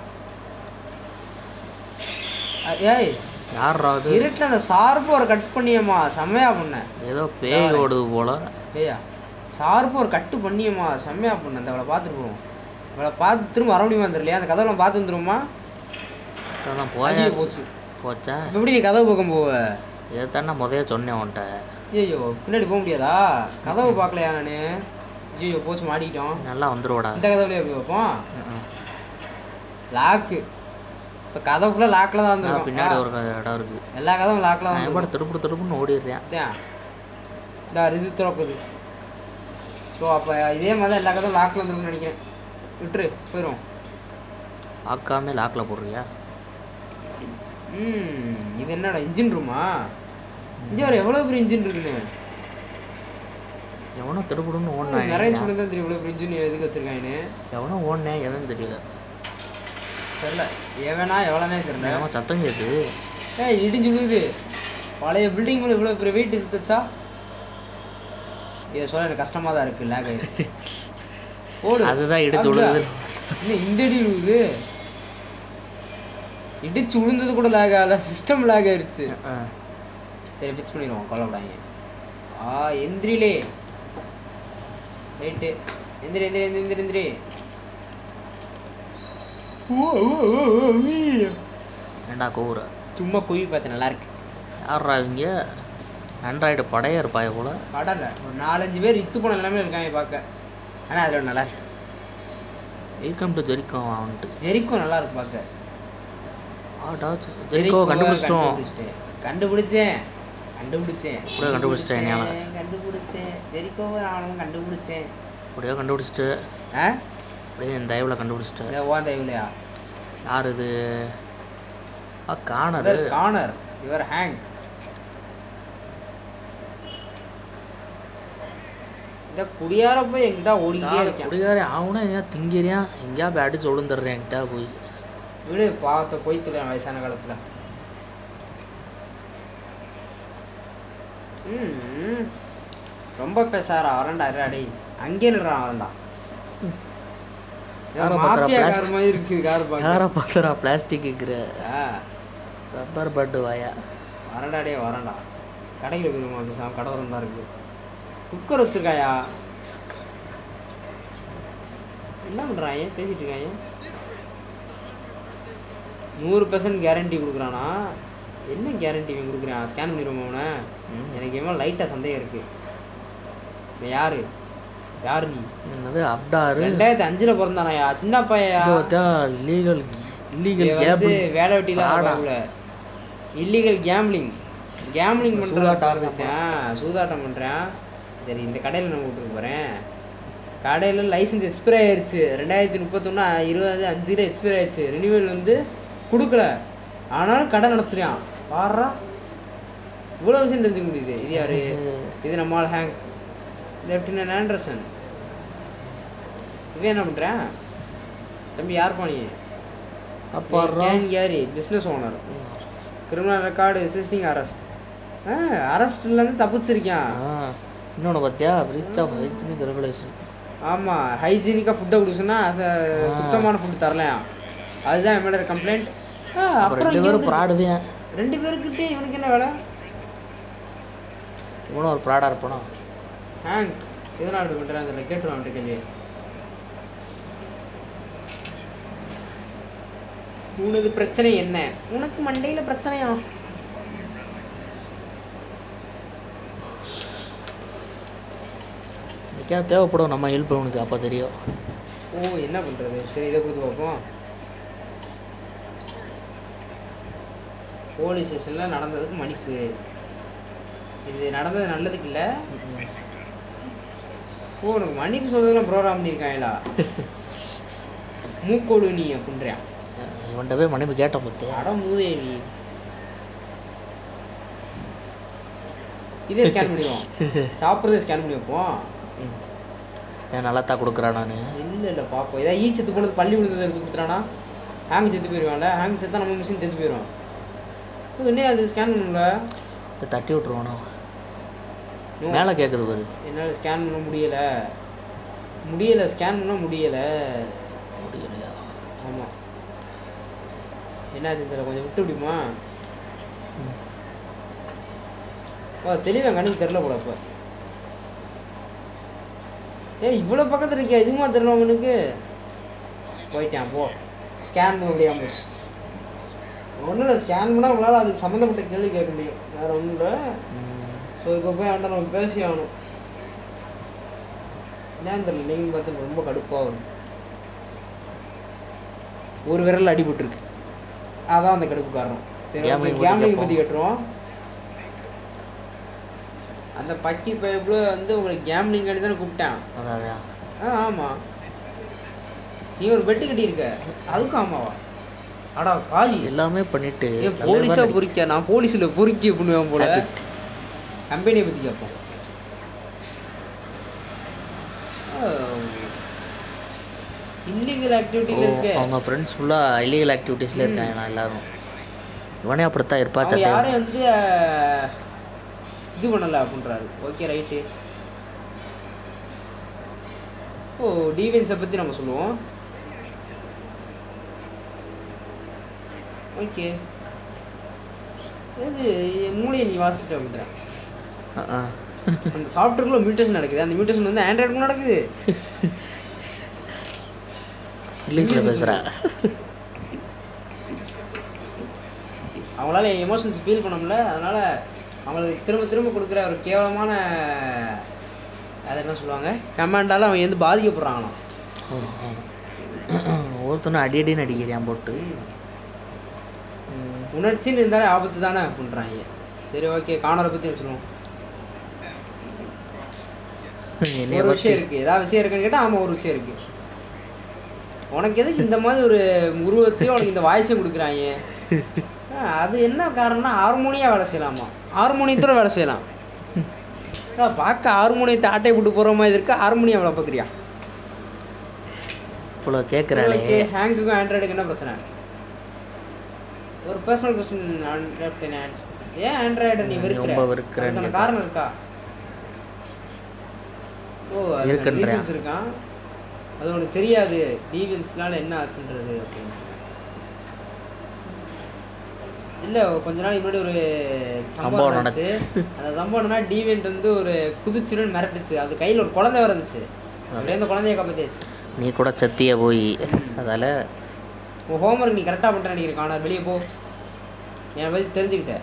அ, ஏய் யார்ரா அது இருட்டில் அந்த சார்பு ஒரு கட் பண்ணியம்மா செம்மையா பண்ணேன் ஏதோ பேய் ஓடுது போல ஏய்யா சார்பு ஒரு கட்டு பண்ணியம்மா செம்மையா பண்ணேன் இந்த அவளை பார்த்துட்டு போவோம் இவளை பார்த்து திரும்ப வர முடியுமா தெரியலையா அந்த கதவுலாம் பார்த்து வந்துருமா அதான் அதிக போயாச்சு போச்சு போச்சா இப்ப எப்படி நீ கதவு பக்கம் போவ இதை தானே முதைய சொன்னேன் உன்ட்ட ஐயோ பின்னாடி போக முடியாதா கதவு பார்க்கலையா நான் ஐயோ போச்சு மாட்டிக்கிட்டோம் நல்லா வந்துருவாடா இந்த கதவுலயே போய் வைப்போம் ம், ம். லாக்கு இப்போ கதவு ஃபுல்லாக லாக்கில் தான் ஆ, இருந்திருக்கும் பின்னாடி ஒரு க- இடம் இருக்கு எல்லா கதவும் லாக்கில் தான் நான் இருந்திருக்கும் எப்படி திருப்பு திருப்புன்னு ஓடிடுறேன் அதான் இந்த இது திறக்குது ஸோ அப்போ இதே மாதிரி தான் எல்லா கதவும் லாக்கில் இருந்திருக்கும்னு நினைக்கிறேன் விட்டுரு போயிடும் பார்க்காம லாக்கில் போடுறியா ம் இது என்னடா இன்ஜின் ரூமா இங்கே ஒரு எவ்வளோ பெரிய இன்ஜின் இருக்குன்னு எவனோ திருப்புடுன்னு நிறைய ஓடினான் சொல்லி தான் தெரியும் இவ்வளோ பெரிய இன்ஜின் எதுக்கு வச்சிருக்காங்கன்னு எவனோ ஓடினேன் எவன் தெரியல தெரில எவனா எவ்வளோனே தெரியல எவன் சத்தம் கேட்டு ஏய் இடிஞ்சு விழுகுது பழைய பில்டிங் மேலே இவ்வளோ பெரிய வெயிட் எடுத்துச்சா இதை சொல்ல எனக்கு கஷ்டமாக தான் இருக்குது லேக் ஆயிடுச்சு ஓடு அதுதான் இடிச்சு அப்படியா? விழுது என்ன இந்த அடி விழுகுது இடிச்சு விழுந்தது கூட லேக் ஆகல சிஸ்டம் லேக் ஆயிடுச்சு சரி ஃபிக்ஸ் பண்ணிடுவோம் கொல்லப்படாங்க ஆ எந்திரிலே ரைட்டு எந்திரி எந்திரி எந்திரி எந்திரி எந்திரி ஓ, ஓ, ஓ, ஓ, ஐயோ. ஏண்டா கூவுற சும்மா குவி பார்த்தேன் நல்லா இருக்கு யாரா இவங்க ஆண்ட்ராய்டு படையே இருப்பாய போல கடலை ஒரு நாலஞ்சு பேர் இத்து போன நிலைமையில இருக்காங்க பார்க்க ஆனால் அதில் நல்லா இருக்கு வெல்கம் டு ஜெரிக்கோ அவன்ட்டு ஜெரிக்கோ நல்லா இருக்கு பார்க்க ஆடா ஜெரிக்கோ ஜெரிக்கோவை கண்டுபிடிச்சிட்டோம் கண்டுபிடிச்சிட்டேன் கண்டுபிடிச்சேன் கண்டுபிடிச்சேன் எப்படியோ கண்டுபிடிச்சிட்டேன் என்னால. கண்டுபிடிச்சேன் ஜெரிக்கோவை நானும் கண்டுபிடிச்சேன் அப்படியே கண்டுபிடிச்சிட்டு ஆ அப்படியே இந்த தயவில் கண்டுபிடிச்சிட்டு இந்த ஓ தெய்வலையா யார் இது ஆ காணரு இவர் கார்னர் இவர் ஹேங் இந்த குடியார போய் எங்கிட்ட ஓடிக்கிட்டே இருக்கேன் குடிகாரே ஆகுனா ஏன் திங்கிறியான் எங்கேயா போய் அடிச்சு விழுந்துடுறேன் என்கிட்ட போய் விடு பார்த்த போய் துளையன் வயசான காலத்துல ம் ம். ரொம்ப பேசாரா வரண்டா டேய் அங்கே நிடுறான் வரண்டா யாரை பார்க்கறா? மாஃபியா கார் plastic- மாதிரி இருக்கு கார் பார்க்க யாரை பார்த்துறா பிளாஸ்டிக் இருக்கிற ஆ, ரப்பர் பட்டு வாயா வரண்டா டே வரண்டா கடையில் போயிருமா பேசாம கடை தான் இருக்கு குக்கர் வச்சிருக்காயா என்ன பண்ணுறான் ஏன் பேசிட்டு இருக்காங்க நூறு பர்சன்ட் கேரண்டி கொடுக்குறானா என்ன கேரண்டி இவன் கொடுக்குறான் ஸ்கேன் பண்ணிடுவோம் அவனை ம். எனக்கு இவன் லைட்டாக சந்தேகம் இருக்கு இவன் யாரு யாரு நீ என்னது அப்டாரு ரெண்டாயிரத்தி அஞ்சுல பிறந்தானாயா சின்ன பையா லீகல் இல்லீகல் இவன் கேப் வந்து வேலை வெட்டிலாம் ஆடா. பார்க்கல இல்லீகல் கேம்லிங் கேம்லிங் பண்ணுற சூதாட்டம் சூதாட்டம் பண்ணுறேன் சரி இந்த கடையில் நான் விட்டுருக்கு போகிறேன் கடையில் லைசன்ஸ் எக்ஸ்பைரி ஆயிடுச்சு ரெண்டாயிரத்தி முப்பத்தொன்று இருபது அஞ்சில் எக்ஸ்பைரி ஆயிடுச்சு ரெனியூவல் வந்து கொடுக்கல ஆனாலும் கடை நடத்துறியான் பாடுறா இவ்வளோ விஷயம் தெரிஞ்சுக்க முடியுது இது யாரு இது நம்மால் ஹேங் லெப்டினன்ட் ஆண்டர்சன் இவன் என்ன பண்ணுறேன் தம்பி யார் பாணி அப்பா கேங் யாரி business owner criminal record resisting arrest ஆ அரெஸ்ட்லேருந்து தப்பிச்சிருக்கான் இன்னொன்று பார்த்தியா பிரீச் ஆஃப் ஹைஜீனிக் ரெகுலேஷன் ஆமாம் ஹைஜீனிக்காக ஃபுட்டை கொடுக்க சுத்தமான ஃபுட் தரலையாம் அதுதான் என் மேலே கம்ப்ளைண்ட் அப்புறம் ரெண்டு இங்க பேரும் வந்து- ப்ராடுதான் ரெண்டு பேருக்கிட்டே இவனுக்கு என்ன வேலை இவனும் ஒரு ப்ராடாக இருப்பானா ஹேங்க் எதனால் அப்படி பண்ணுறேன் அதில் கேட்டுருவான் கேள்வி உனது பிரச்சனை என்ன உனக்கு மண்டையில் பிரச்சனையா இன்னைக்கா தேவைப்படும் நம்ம ஹெல்ப் அவனுக்கு அப்போ தெரியும் ஓ என்ன பண்ணுறது சரி இதை கொடுத்து பார்ப்போம் போலீஸ் ஸ்டேஷனில் நடந்ததுக்கு மன்னிப்பு இது நடந்தது நல்லதுக்கு இல்லை ஓ உனக்கு மன்னிப்பு சொல்றதுலாம் ப்ரோக்ராம் பண்ணியிருக்காங்களா மூக்கோடு நீ அப்படின்றான் இவன்கிட்ட போய் மனைவி கேட்ட பார்த்து அட மூதேவி இதே ஸ்கேன் பண்ணிடுவோம் சாப்பிட்றதே ஸ்கேன் பண்ணி வைப்போம் ஏன் நல்லா தான் கொடுக்குறான் நான் இல்லை இல்லை பார்ப்போம் ஏதாவது ஈ செத்து போனது பள்ளி விழுந்ததை எடுத்து கொடுத்துட்டானா ஹேங் செத்து போயிடுவான்ல ஹேங் செத்தா நம்ம மிஷின் செத்து போயிடும் என்ன அது ஸ்கேன் பண்ணல தட்டி விட்ருவானோ No. மேலே கேட்குது பாரு என்னால் ஸ்கேன் பண்ண முடியலை முடியலை ஸ்கேன் பண்ண முடியலை முடியலையா ஆமாம் என்னாச்சு தெரியல கொஞ்சம் விட்டு விடுமா ஓ தெளிவாக கண்ணுக்கு தெரில போல இப்போ ஏய் இவ்வளோ பக்கத்தில் இருக்கியா இதுமா தெரில உங்களுக்கு போயிட்டான் போ ஸ்கேன் பண்ண முடியாம ஒன்றும் இல்லை ஸ்கேன் பண்ணால் உங்களால் அதுக்கு சம்மந்தப்பட்ட கேள்வி கேட்க முடியும் வேறு ஒன்றும் இல்லை ஸோ இப்போ போய் அவன்கிட்ட நம்ம பேசி ஆகணும் என்னன்னு தெரியல நீங்கள் பார்த்து ரொம்ப கடுப்பாக வரும் ஒரு விரல் அடிபட்டுருக்கு அதான் அந்த கடுப்பு காரணம் சரி Gambling பத்தி கேம்லிங் கேட்போம். பற்றி கட்டுருவோம் அந்த பக்கி பைப்பில் வந்து உங்களுக்கு கேம்லிங் அடி தானே கூப்பிட்டேன் அதான் அதான் ஆ ஆமாம் நீ ஒரு பெட்டு கட்டியிருக்க அதுக்கும் ஆமாவா அடா காய் எல்லாமே பண்ணிட்டு ஏன் போலீஸாக பொறிக்க நான் போலீஸில் பொறுக்கி பண்ணுவேன் போல கம்பெனியை பற்றி கேட்போம் இல்லீகல் ஆக்டிவிட்டியில் ஓ, இருக்கு அவங்க ஃப்ரெண்ட்ஸ் ஃபுல்லாக இல்லீகல் ஆக்டிவிட்டீஸில் இருக்காங்க நான் எல்லாரும் இவனே அப்படித்தான் இருப்பா அவன் சத்தியம் யாரையும் வந்து அஹ், இது பண்ணல அப்படின்றாரு ஓகே ரைட்டு ஓ டீவென்ஸை பற்றி நம்ம சொல்லுவோம் ஓகே இது என் மூளையை நீ வாசிச்சிட்ட அப்படின்றேன் ஆ, ஆ. அந்த சாஃப்ட்வேர்க்குள்ள மியூட்டேஷன் நடக்குது அந்த மியூட்டேஷன் வந்து ஆண்ட்ராய்டுக்கும் நடக்குது இங்கிலீஷில் பேசுகிறேன் அவங்களால எமோஷன்ஸ் ஃபீல் பண்ண முடியல அதனால அவங்களுக்கு திரும்ப திரும்ப கொடுக்குற ஒரு கேவலமான அதை என்ன சொல்லுவாங்க கமாண்டால அவன் வந்து பாதிக்கப்படுறாங்களாம் ஒருத்தனும் அடி அடின்னு அடிக்கிறியான் போட்டு உணர்ச்சின்னு இருந்தாலே ஆபத்து தானே அப்படின்றாங்க சரி ஓகே காணரை பற்றி வச்சுருவோம் என்னைய ஒரு பத்தி விஷயம் இருக்கு ஏதாவது விஷயம் இருக்குன்னு கேட்டால் ஆமாம் ஒரு விஷயம் இருக்கு உனக்கு எதுக்கு இந்த மாதிரி ஒரு உருவத்தையும் உனக்கு இந்த வாய்ஸையும் கொடுக்குறாங்க ஆ, அது என்ன காரணம்னா ஹார்மோனியாக வேலை செய்யலாமா ஹார்மோனியத்தோட வேலை செய்யலாம் ஏடா, பார்க்க ஹார்மோனியத்தை ஆட்டை போட்டு போகிற மாதிரி இருக்கு ஹார்மோனியம் எவ்வளோ பார்க்குறியா இவ்வளோ கேட்குறாளே ஹேங்குக்கும் ஆண்ட்ராய்டுக்கு என்ன பிரச்சனை ஒரு பர்சனல் கொஸ்டின் ஏன் ஆண்ட்ராய்டை நீ வெறுக்கிற ரொம்ப வெறுக்கிறேன்னு அதுக்கான கேட்டா. காரணம் இருக்கா ஓ இருக்குன்றியா? ரீசன்ஸ் இருக்கான் அது உனக்கு தெரியாது டீவியன்ஸ்னால என்ன ஆச்சுன்றது அப்படின்னு இல்லை கொஞ்ச நாளைக்கு முன்னாடி ஒரு சம்பவம் சம்பவம் நடந்துச்சு அந்த சம்பவம் என்னன்னா டீவியன்ட் வந்து ஒரு குதிச்சிருன்னு மிரட்டுச்சு அது கையில் ஒரு குழந்தை வர இருந்துச்சு அப்படியே அந்த குழந்தைய காப்பாத்தியாச்சு நீ கூட சத்திய போய் அதால் உன் ஹோம்ஒர்க் நீ கரெக்டாக பண்ணுற நினைக்கிறேன் காணா வெளியே போ என் பற்றி தெரிஞ்சுக்கிட்ட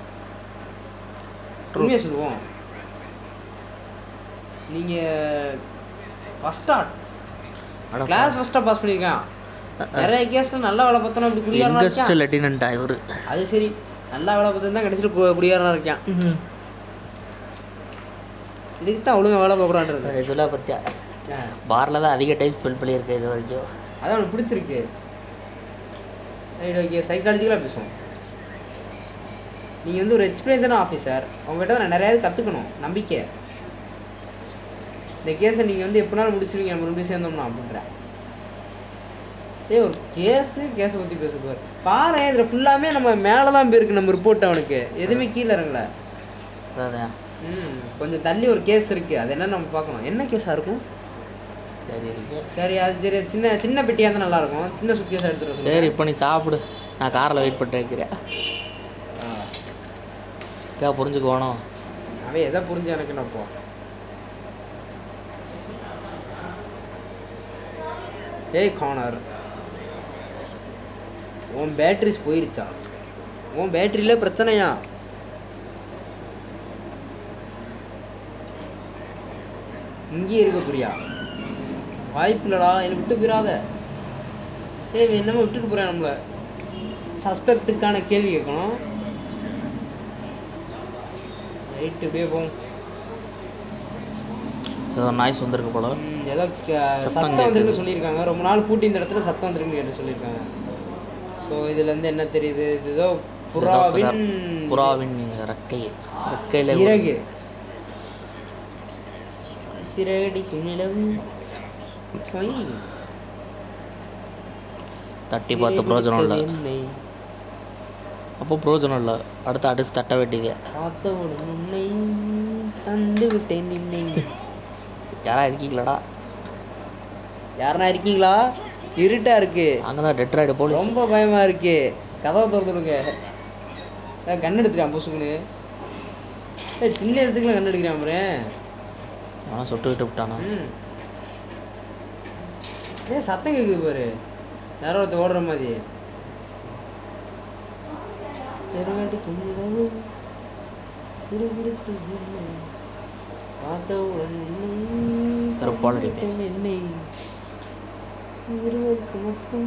உண்மையை சொல்லுவோம் நீங்கள் ஃபஸ்ட்டா அட கிளாஸ் ஃபஸ்ட்டாக பாஸ் பண்ணியிருக்கான் நிறைய கேஸில் நல்லா வேலை பார்த்தோன்னா அப்படி குடியாரனா யங்கஸ்ட் இருக்கான் லெட்டினண்டா இவர் அது சரி நல்லா வேலை பார்த்து தான் கடைசியில் கு- குடியாரனா இருக்கான் இதுக்கு தான் ஒழுங்கா வேலை பார்க்கக்கூடான்றது சொல்ல பத்தியா பாரில் தான் அதிக டைம் ஸ்பெல் பண்ணியிருக்கேன் இது வரைக்கும் அதான் அவனுக்கு பிடிச்சிருக்கு ரைட் ஓகே சைக்காலஜிக்கலாக பேசுவோம் நீங்கள் வந்து ஒரு எக்ஸ்பீரியன்ஸான ஆஃபீஸர் உங்கள்கிட்ட நான் நிறையாவது கற்றுக்கணும் நம்பிக்கை இந்த கேஸை நீங்கள் வந்து எப்படினாலும் முடிச்சிருவீங்க நம்ம ரெண்டு சேர்ந்தோம்னா அப்படின்றேன் ஏய் ஒரு கேஸு கேஸை பற்றி பேசுவார் பாரு இதில் ஃபுல்லாமே நம்ம மேலே தான் போயிருக்கு நம்ம ரிப்போர்ட் அவனுக்கு எதுவுமே கீழே இறங்கல அதான் ம் கொஞ்சம் தள்ளி ஒரு கேஸ் இருக்குது அது என்னன்னு நம்ம பார்க்கணும் என்ன கேஸாக இருக்கும் சரி இருக்கு சரி அது சரி சின்ன சின்ன பெட்டியாக இருந்தால் நல்லாயிருக்கும் சின்ன சுட்கேஸாக எடுத்துகிட்டு வர சரி இப்போ நீ சாப்பிடு நான் காரில் வெயிட் பண்ணிட்டு இருக்கிறேன் கே புரிஞ்சுக்கோணும் அவன் எதை புரிஞ்சு எனக்கு என்ன போ ஏய் கார்னர் உன் பேட்டரிஸ் போயிருச்சா உன் பேட்டரியில பிரச்சனையா இங்கேயே இருக்க புரியா வாய்ப்பு இல்லடா என்னை விட்டு போயிடாத ஏய் இவன் என்னமோ விட்டுட்டு போறேன் நம்மள சஸ்பெக்டுக்கான கேள்வி கேட்கணும் ரைட்டு இப்படியே போகும் ஏதோ நாய்ஸ் வந்திருக்கு போல ம், ஏதோ க- சத்தம் சத்தம் கேக்குது. வந்துருக்குன்னு சொல்லியிருக்காங்க ரொம்ப நாள் பூட்டி இந்த இடத்துல சத்தம் வந்துருக்குன்னு கேட்டு சொல்லியிருக்காங்க ஸோ இதுலேருந்து என்ன தெரியுது இது ஏதோ புறாவின் புறாவின் ரெக்கை ரெக்கையில் இறகு சிறகடிக்கும் நிலவு பொய். தட்டி பார்த்து பிரோஜனம் இல்லை என்னை அப்போ பிரோஜனம் இல்லை அடுத்து அடிச்சு தட்ட வேண்டியது காத்தவுடன் உன்னை தந்து விட்டேன் நின்னை யாரா இருக்கீங்களாடா யாருன்னா இருக்கீங்களா இருட்டா இருக்கு அங்கே தான் டெட்ராய்டு போலீஸ் ரொம்ப பயமா இருக்கு கதவை திறந்து விடுங்க ஏய், கண் எடுத்துட்டான் பொசுக்குன்னு ஏய் சின்ன இடத்துக்குலாம் கண் எடுக்கிறான் பாரு ஆனால் சுட்டு விட்டு விட்டானா ம் ஏய் சத்தம் கேட்குது பாரு யாரோ ஒருத்தர் ஓடுற மாதிரி சிறுகாட்டு குஞ்சிடவு சிறுகிருத்து என்னை பார்த்தவுடன் உன்னை கருப்பால் அடிப்பேன். கண்டுவிட்டேன் என்னை இருவருக்கு மட்டும்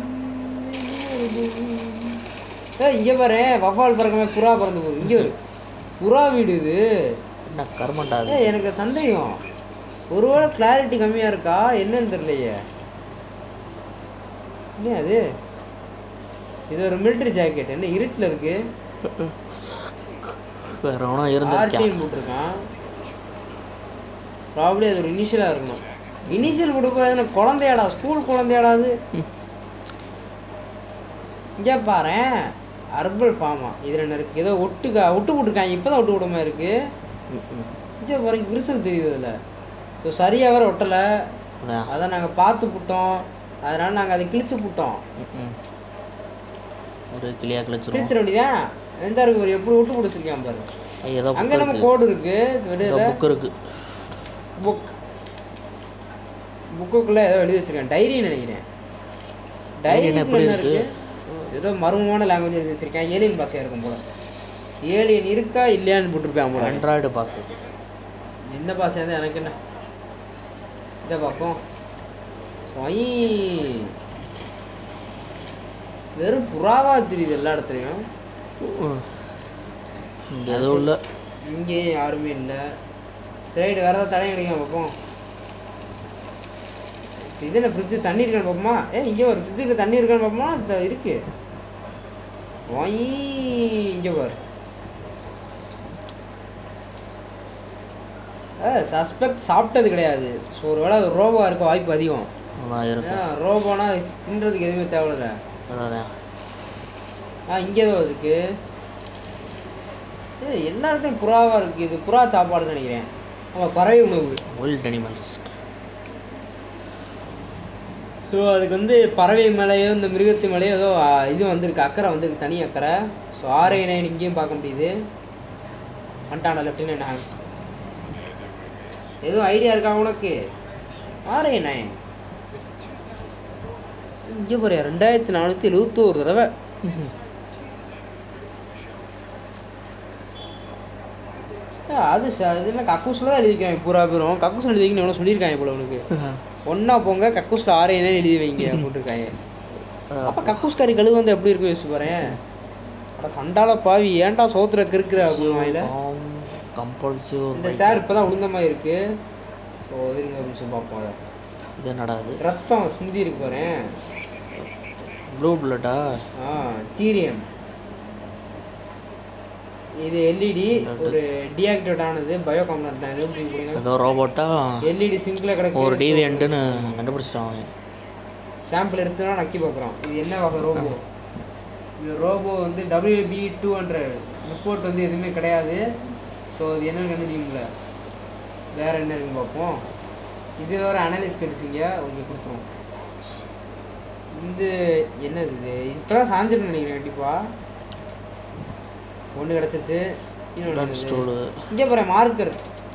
ஏய் இங்கே பாரு வவ்வால் பறக்கமே புறா பறந்து போகுது இங்கே ஒரு புறா வீடு இது என்ன கர்மண்டா அது ஏய் எனக்கு சந்தேகம் ஒருவேளை கிளாரிட்டி கம்மியாக இருக்கா என்னன்னு தெரியலையே என்ன அது இது ஒரு மிலிட்டரி ஜாக்கெட் என்ன இருட்டில் இருக்கு வேற ஒன்றும் இருந்திருக்கா ஆர்டின்னு போட்டிருக்கான் ப்ராப்ளி அது ஒரு இனிஷியலாக இருக்கணும் இனிஷியல் கொடுக்காது குழந்தையாடா ஸ்கூல் குழந்தையாடா அது இங்கே பாரேன் அர்பல் ஃபார்மா இதில் என்ன இருக்குது ஏதோ ஒட்டுக்கா ஒட்டு போட்டிருக்காங்க இப்போ தான் ஒட்டு போட மாதிரி இருக்குது இங்கே பாருங்க விரிசல் தெரியுது அதில் ஸோ சரியாக வேற ஒட்டலை அதான் அதை நாங்கள் பார்த்து புட்டோம் அதனால் நாங்கள் அதை கிழிச்சு புட்டோம் ம். ஒரு கிளியா கிழிச்சிரும் கிழிச்சிட வேண்டியதான் எந்த இருக்கு பாரு எப்படி ஒட்டு பிடிச்சிருக்கான் பாரு ஏதோ அங்கே நம்ம கோடு இருக்கு வெளியில் புக் இருக்கு புக் புக்குக்குள்ளே ஏதோ எழுதி வச்சிருக்கேன் டைரின்னு நினைக்கிறேன் டைரி என்ன எப்படி என்ன இருக்கு ஏதோ மர்மமான லாங்குவேஜ் எழுதி வச்சிருக்கேன் ஏலியன் பாஷையாக இருக்கும் போல ஏலியன் இருக்கா இல்லையான்னு போட்டிருப்பேன் போல ஆண்ட்ராய்டு பாஸ் எந்த பாஷையாக இருந்தால் எனக்கு என்ன இதை பார்ப்போம் ஒய் வெறும் புறாவா தெரியுது எல்லா இடத்துலையும் இங்கே எதுவும் இல்லை இங்கேயும் யாருமே இல்லை சரி வேறு ஏதாவது தடையும் கிடைக்கும் பார்ப்போம் இது என்ன ஃப்ரிட்ஜு தண்ணி இருக்கான்னு பார்ப்போமா ஏ இங்கே ஒரு ஃப்ரிட்ஜுக்கு தண்ணி இருக்கான்னு பார்ப்போமா இந்த இருக்கு ஒய் இங்கே பாரு சஸ்பெக்ட் சாப்பிட்டது கிடையாது ஸோ ஒரு வேளை அது ரோபோவாக இருக்க வாய்ப்பு அதிகம் அதான் இருக்கும் ஏன்னா ரோபோனா தின்றதுக்கு எதுவுமே தேவையில்ல அதான் ஆ இங்கே ஏதோ இருக்கு ஏ எல்லா இடத்துலையும் புறாவாக இருக்குது இது புறா சாப்பாடுன்னு நினைக்கிறேன் ஆமாம் பறவை உணவு ஒயில்ட் அனிமல்ஸ் ஸோ அதுக்கு வந்து பறவை மேலேயோ இந்த மிருகத்து மேலேயோ ஏதோ ஆ, இது வந்திருக்கு அக்கறை வந்திருக்கு தனி அக்கறை ஸோ ஆர்ஐ நைன் இங்கேயும் பார்க்க முடியுது வந்துட்டான லெஃப்டினன்ட் ஹேங்க் எதுவும் ஐடியா இருக்கா உனக்கு ஆர்ஐ நைன் இங்கே பாரு ரெண்டாயிரத்தி நானூற்றி எழுபத்தோரு தடவை ஆ, அது ச அது என்ன கக்கூஸில் தான் எழுதிக்கிறேன் பூரா பேரும் கக்கூஸில் எழுதிக்கணும் எவ்வளோ சொல்லியிருக்காங்க போல உனக்கு ஒன்றா போங்க கக்கூஸில் ஆரையனே எழுதி வைங்க போட்டிருக்காங்க அப்போ கக்கூஸ் கறி கழுவு வந்து எப்படி இருக்கும் யோசிச்சு பாறேன் அட சண்டால பாவி ஏன்டா சோத்துல கிறுக்குற அப்படின்னு வாயில கம்பல்சிவ் இந்த சேர் இப்போ தான் உளுந்த மாதிரி இருக்கு ஸோ இருங்க ஒரு நிமிஷம் பார்ப்போம் அதை. இது என்னடா இது ரத்தம் சிந்தி இருக்கு பாறேன் ப்ளூ பிளட்டா ஆ தீரியம் இது எல்இடி ஒரு டீஆக்டிவேட் ஆனது பயோ காம்பனட் தான் எழுபத்தி கொடுங்க ஏதோ ரோபோட் தான் எல்இடி சிங்கில் கிடக்கு ஒரு டிவியன்ட்டுன்னு கண்டுபிடிச்சிட்டான் அவன் சாம்பிள் எடுத்துனா நக்கி பார்க்குறோம் இது என்ன வகை ரோபோ இது ரோபோ வந்து டபிள்யூபி டூ ஹண்ட்ரட் ரிப்போர்ட் வந்து எதுவுமே கிடையாது ஸோ இது என்னன்னு கண்டுபிடிக்கல வேற என்ன இருக்குன்னு பார்ப்போம் இது வேறு அனலைஸ் கிடைச்சிங்க ஓகே கொடுத்துருவோம் இது என்னது இது இப்போ தான் சாஞ்சிருன்னு நினைக்கிறேன் கண்டிப்பாக ஒன்று கிடச்சிச்சு இன்னொன்று ஸ்டூலு இங்கே போகிறேன் மார்க்கர்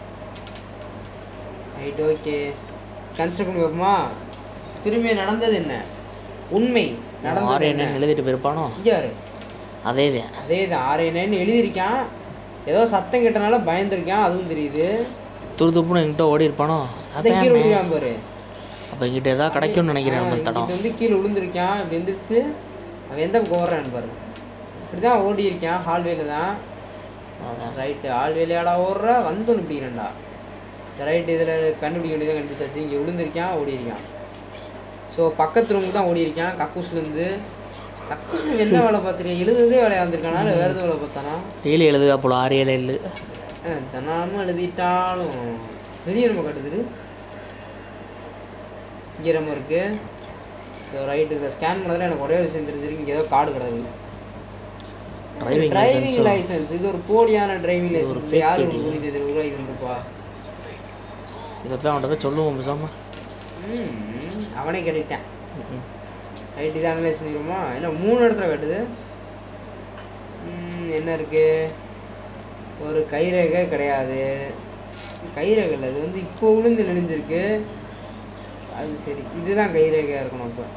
ரைட் ஓகே கன்ஸ்ட்ரக்ட் பண்ணி வைப்போமா திரும்பி நடந்தது என்ன உண்மை நடந்தது ஆறு என்ன என்ன எழுதிட்டு போயிருப்பானோ இங்கே பாரு அதே தான் அதே தான் ஆறு என்னன்னு எழுதியிருக்கான் ஏதோ சத்தம் கேட்டனால பயந்துருக்கான் அதுவும் தெரியுது துரு துப்புன்னு எங்கிட்ட ஓடி இருப்பானோ அதை கீழே விழுகிறான் பாரு அப்போ எங்கிட்ட ஏதாவது கிடைக்கும்னு நினைக்கிறேன் அந்த தடம் இது வந்து கீழே விழுந்திருக்கான் இப்படி எந்திரிச்சு அவன் எந்த பக்கம் ஓடுறான்னு பாரு இப்படி தான் ஓடி இருக்கான் ஹால்வேல தான் அதான் ரைட்டு ஹால்வேலையாடா ஓடுற வந்து ஒன்று பிடிக்கிறேன்டா சரி ரைட்டு இதில் கண்டுபிடிக்க வேண்டியதாக கண்டுபிடிச்சாச்சு இங்கே விழுந்திருக்கான் ஓடி இருக்கான் ஸோ பக்கத்து ரூமுக்கு தான் ஓடி இருக்கான் கக்கூஸ்லேருந்து கக்கூஸ்ல என்ன வேலை பார்த்துருக்கேன் எழுதுறதே வேலையாக வந்திருக்கானா இல்லை வேறு எதுவும் வேலை பார்த்தானா டெய்லி எழுதுகா போல ஆறு ஏழு ஏழு தினமும் எழுதிட்டாலும் பெரிய நம்ம கட்டுது இங்கே நம்ம இருக்கு ஸோ ரைட்டு இதை ஸ்கேன் பண்ணதில் எனக்கு ஒரே ஒரு விஷயம் தெரிஞ்சிருக்கு இங்கே ஏதோ கார்டு கிடக்குது Driving டிரைவிங் லைசன்ஸ் இது ஒரு போலியான டிரைவிங் ஒரு லைசன்ஸ் fake யார் ID. உங்களுக்கு இது உருவாக்கி தந்துருப்பா இதை போய் அவன்கிட்ட போய் சொல்லுவோம் பேசாம ம் அவனே கேட்டுட்டேன் ரைட் இதை அனலைஸ் பண்ணிடுவோமா என்ன மூணு இடத்துல கட்டுது ம், என்ன இருக்கு ஒரு கைரேகை கிடையாது கைரேகை இல்லை இது வந்து இப்போ விழுந்து நெளிஞ்சிருக்கு அது சரி இதுதான் கைரேகையாக இருக்கணும் இப்போ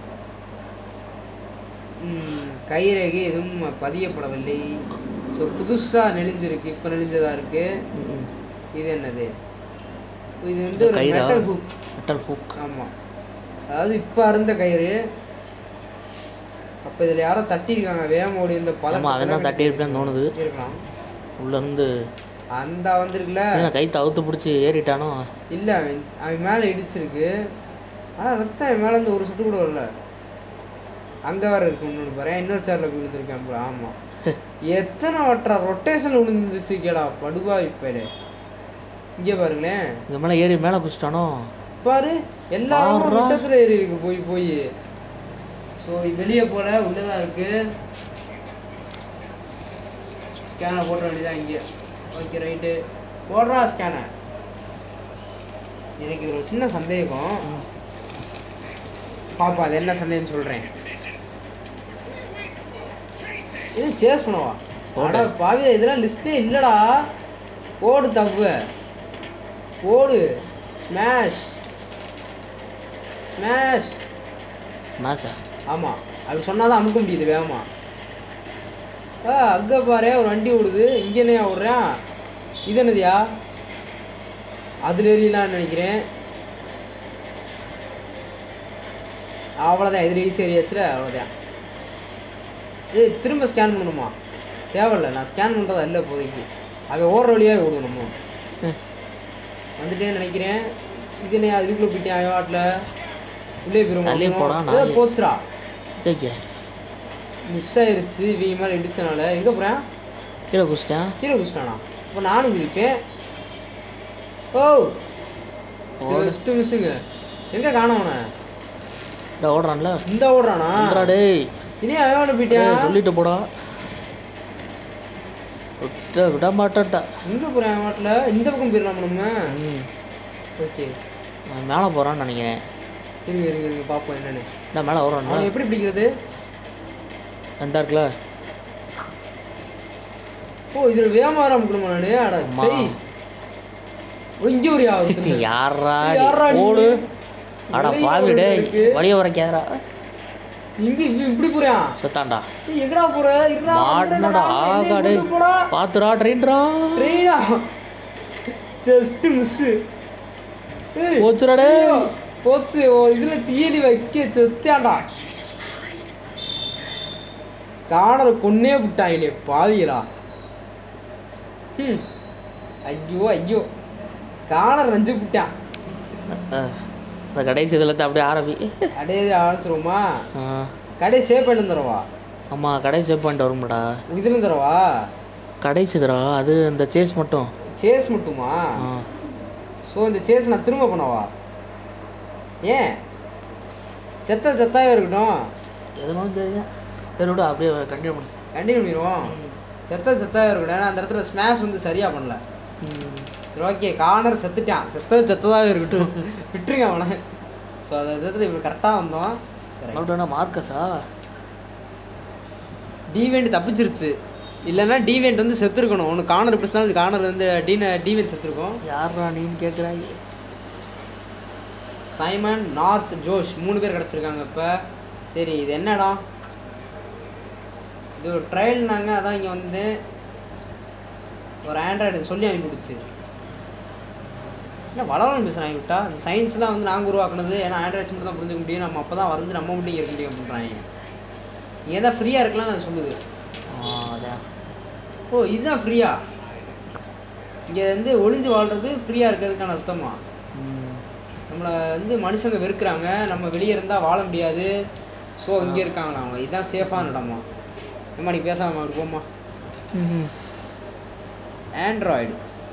ம், கைரேகை எதுவும் பதியப்படவில்லை ஸோ புதுசாக நெளிஞ்சிருக்கு இப்போ நெளிஞ்சதாக இருக்கு இது என்னது இது வந்து ஒரு கயிறா? மெட்டல் ஹுக் மெட்டல் ஹூக் ஆமாம் அதாவது இப்போ அருந்த கயிறு அப்போ இதில் யாரோ தட்டியிருக்காங்க வேகம் ஓடி இந்த ஆமாம் அவன் தான் தட்டியிருப்பேன்னு தோணுது இருக்கலாம் உள்ளேருந்து அந்த வந்திருக்குல்ல ஏன் கை தவுத்து பிடிச்சி ஏறிட்டானோ இல்லை அவன் அவன் மேலே இடிச்சிருக்கு ஆனால் ரத்தம் அவன் மேலே இருந்து ஒரு சுட்டு கூட வரல அங்கே வேற இருக்கு இன்னொன்று பாரு இன்னொரு சேரில் விழுந்திருக்கேன் போல ஆமாம் எத்தனை வட்டா ரொட்டேஷன் விழுந்துருச்சு கேடா படுவா இப்போ இங்கே பாருங்களேன் இது மேலே ஏறி மேலே குச்சிட்டானோ பாரு எல்லாரும் பாருடா. விட்டத்துல ஏறி இருக்கு போய் போய் ஸோ வெளியே போல உள்ளதா இருக்கு ஸ்கேனை போட்ட வேண்டியதான் இங்கே ஓகே ரைட்டு போடுறா ஸ்கேனை எனக்கு இது ஒரு சின்ன சந்தேகம் பாப்பா அது என்ன சந்தேகம்னு சொல்கிறேன் இது சேஸ் பண்ணவா அட பாவியா இதெல்லாம் லிஸ்ட்லேயே இல்லைடா போடு தப்பு போடு ஸ்மாஷ் ஸ்மாஷ் மேட்சா ஆமாம் அப்படி சொன்னால் தான் அமுக்க முடியுது வேகமா ஆ அங்கே பாரு ஒரு வண்டி ஓடுது இங்கே என்னையா ஓடுறேன் இது என்னதுயா அதில் ஏறிலான்னு நினைக்கிறேன் அவ்வளோதான் இதில் ஈஸி ஏறியாச்சுல அவ்வளோதான் ஏய் திரும்ப ஸ்கேன் பண்ணணுமா தேவையில்ல நான் ஸ்கேன் பண்ணுறதா இல்லை இப்போதைக்கு அவன் ஓடுற வழியாக ஓடுவோம் நம்ம வந்துட்டேன்னு நினைக்கிறேன் இது என்ன இதுக்குள்ளே போயிட்டேன் அயவாட்டில் உள்ளே தள்ளி போடா, போயிடும் நாயே. போச்சுடா கேட்க மிஸ் ஆயிருச்சு வீ மேலே இடிச்சனால எங்கே போகிறேன் கீழே குச்சிட்டேன் கீழே குச்சிட்டானா இப்போ நானும் குதிப்பேன் ஓ ஜஸ்ட் மிஸ்ஸுங்க எங்க காணவன இந்த ஓடுறான்ல இந்த ஓடுறானா இந்தா டேய் இனி அவன் டேய், போயிட்டான் சொல்லிட்டு போடா விட்ட விட மாட்டேன்டா எங்க போறேன் அவன் வாட்டில் இந்த பக்கம் போயிடலாம் நம்ம ம் ஓகே நான் மேலே போகிறான்னு நினைக்கிறேன் இருங்க இருங்க இருங்க பார்ப்போம் என்னன்னு இந்த மேலே ஓடுறான்ல அவனை எப்படி பிடிக்கிறது எந்த இருக்குல்ல ஓ இதுல வேகமா வர முடியுமா நானு அட ஆமா. சரி ஓ, இங்க ஒரு யாவது யாரா யார்ரா நீ? ஓடு அட வெளிய பாவி ஓடு டேய் இருக்கு. வழிய வர கேரா இங்க இவன் இப்படி போறான் செத்தான்டா ஏய், எங்கடா போற இருடா மாட்டினடா ஆகா டேய் போடா பாத்துடா ட்ரெயின்டா ட்ரெயினா ஜஸ்ட் மிஸ் போச்சுடா டேய் போச்சு ஓ இதுல தீயடி வைக்க செத்தாண்டா காணல கொன்னே விட்டாங்களே பாவிகளா ம் ஐயோ ஐயோ காணல் நஞ்சு விட்டான் அஹ், இந்த கடைசி இதில் அப்படியே ஆரம்பி கடையே ஆரம்பிச்சிருவோமா ஆ, கடை சேவ் பண்ணி தரவா ஆமா கடை சேவ் பண்ணிட்டு வரும்டா இதுல தரவா கடைசிக்கிறா அது இந்த சேஸ் மட்டும் சேஸ் மட்டுமா ஆ ஸோ இந்த சேஸ் நான் திரும்ப பண்ணவா ஏன் செத்த செத்தாவே இருக்கட்டும் எதுனாலும் தெரியும் சரி விடு அப்படியே கண்டினியூ பண்ணு கண்டினியூ பண்ணிடுவோம் செத்த செத்தாவே இருக்கட்டும் ஏன்னா அந்த இடத்துல ஸ்மாஷ் வந்து சரியா பண்ணல ம். சரி ஓகே கார்னர் செத்துட்டான் செத்தது செத்ததாகவே இருக்கட்டும் விட்டுருங்க அவனை ஸோ அந்த இடத்துல இவ்வளோ கரெக்டாக வந்தோம் சரி மறுபடியும் மார்க்கஸா டிவெண்ட் தப்பிச்சிருச்சு இல்லைன்னா டிவெண்ட் வந்து செத்துருக்கணும் ஒன்று கார்னர் பிடிச்சினா கார்னர் வந்து டீன டிவெண்ட் செத்துருக்கும் யாரா நீன்னு கேட்குறாய் சைமன் நார்த் ஜோஷ் மூணு பேர் கிடச்சிருக்காங்க இப்போ சரி இது என்னடா இது ஒரு ட்ரையல்னாங்க அதான் இங்கே வந்து ஒரு ஆண்ட்ராய்டு சொல்லி அனுப்பிவிடுச்சு என்ன வளவளம் பேசுகிறாங்க விட்டா இந்த சயின்ஸ்லாம் வந்து நாங்கள் உருவாக்குனது ஏன்னா ஆண்ட்ராய்ட்ஸ் மட்டும் தான் புரிஞ்சுக்க முடியும் நம்ம அப்போ தான் வந்து நம்ம மட்டும் இங்க இருக்க முடியும் அப்படின்றாங்க நீ எதாவது ஃப்ரீயாக இருக்கலாம் நான் சொல்லுது ஆ அதான் ஓ இதுதான் ஃப்ரீயா இங்கே வந்து ஒளிஞ்சு வாழ்றது ஃப்ரீயாக இருக்கிறதுக்கான அர்த்தமா ம் நம்மளை வந்து மனுஷங்க வெறுக்கிறாங்க நம்ம வெளியே இருந்தால் வாழ முடியாது ஸோ இங்கே இருக்காங்களா அவங்க இதுதான் சேஃபான இடமா அம்மா நீ பேசாம அப்படி போம்மா ம் ஆண்ட்ராய்டு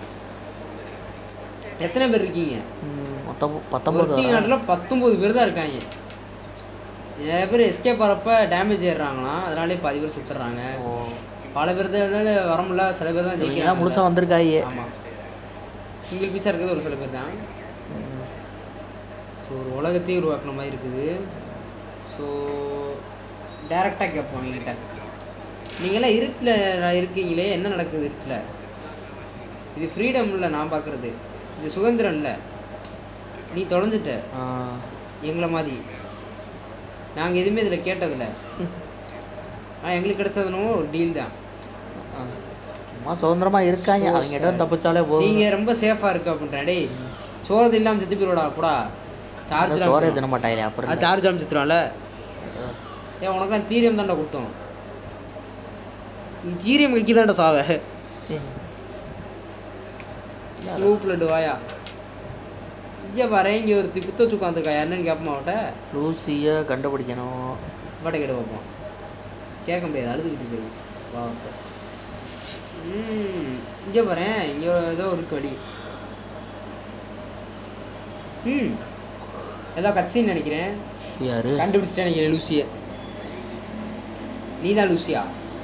எத்தனை பேர் இருக்கீங்க ம், மொத்தம் பத்தொம்பது ஒர்க்கிங் நாட்டில் பத்தொம்பது பேர் தான் இருக்காங்க நிறைய பேர் எஸ்கேப் ஆகிறப்ப டேமேஜ் ஏறுறாங்களாம் அதனாலே பாதி பேர் செத்துடுறாங்க ஓ பல பேர் தான் இருந்தாலும் வர முடியல சில பேர் தான் இவங்கெல்லாம் ஜெயிக்கிறாங்க முழுசாக வந்திருக்காயே ஆமாம் சிங்கிள் பீஸாக இருக்கிறது ஒரு சில பேர் தான் ம். ஸோ ஒரு உலகத்தையே உருவாக்குன மாதிரி இருக்குது ஸோ டேரெக்டாக கேட்போம் என்கிட்ட நீங்களாம் இருட்டில் இருக்கீங்களே என்ன நடக்குது இருட்டில் இது ஃப்ரீடம் இல்லை நான் பார்க்குறது இது சுதந்திரம் இல்லை நீ தொலைஞ்சிட்ட ஆ எங்களை மாதிரி நாங்கள் எதுவுமே இதில் கேட்டதில்ல ஆனால் எங்களுக்கு கிடைச்சதுனோ ஒரு டீல் தான் ஆ. சும்மா சுதந்திரமாக இருக்காங்க So அவங்க இடம் தப்பிச்சாலே போதும் நீங்கள் ரொம்ப சேஃபாக இருக்கு அப்படின்றேன் டேய் சோறது இல்லாமல் செத்து போயிடுடா போடா சார்ஜ் சோறே தின மாட்டாங்களே அப்புறம் அது சார்ஜ் அமைச்சிருவான்ல ஏன் உனக்கு தீரியம் தாண்டா கொடுத்தோம் நீ தீரியம் வைக்கி தாண்டா சாவ லூப்பில் வாயா இங்கே பாரு இங்கே ஒரு குத்த வச்சு உட்காந்துருக்கா என்னன்னு கேட்போமா அவட்ட லூசியை கண்டுபிடிக்கணும் வாட்டை கேட்டு பார்ப்போம் கேட்க முடியாது அழுதுகிட்டு இருக்கு பாவத்தை ம் இங்கே பாரு இங்கே ஏதோ இருக்கு வழி ம் ஏதோ கட்சின்னு நினைக்கிறேன் யாரு கண்டுபிடிச்சிட்டேன் நினைக்கிறேன் லூசியை நீ தான் லூசியா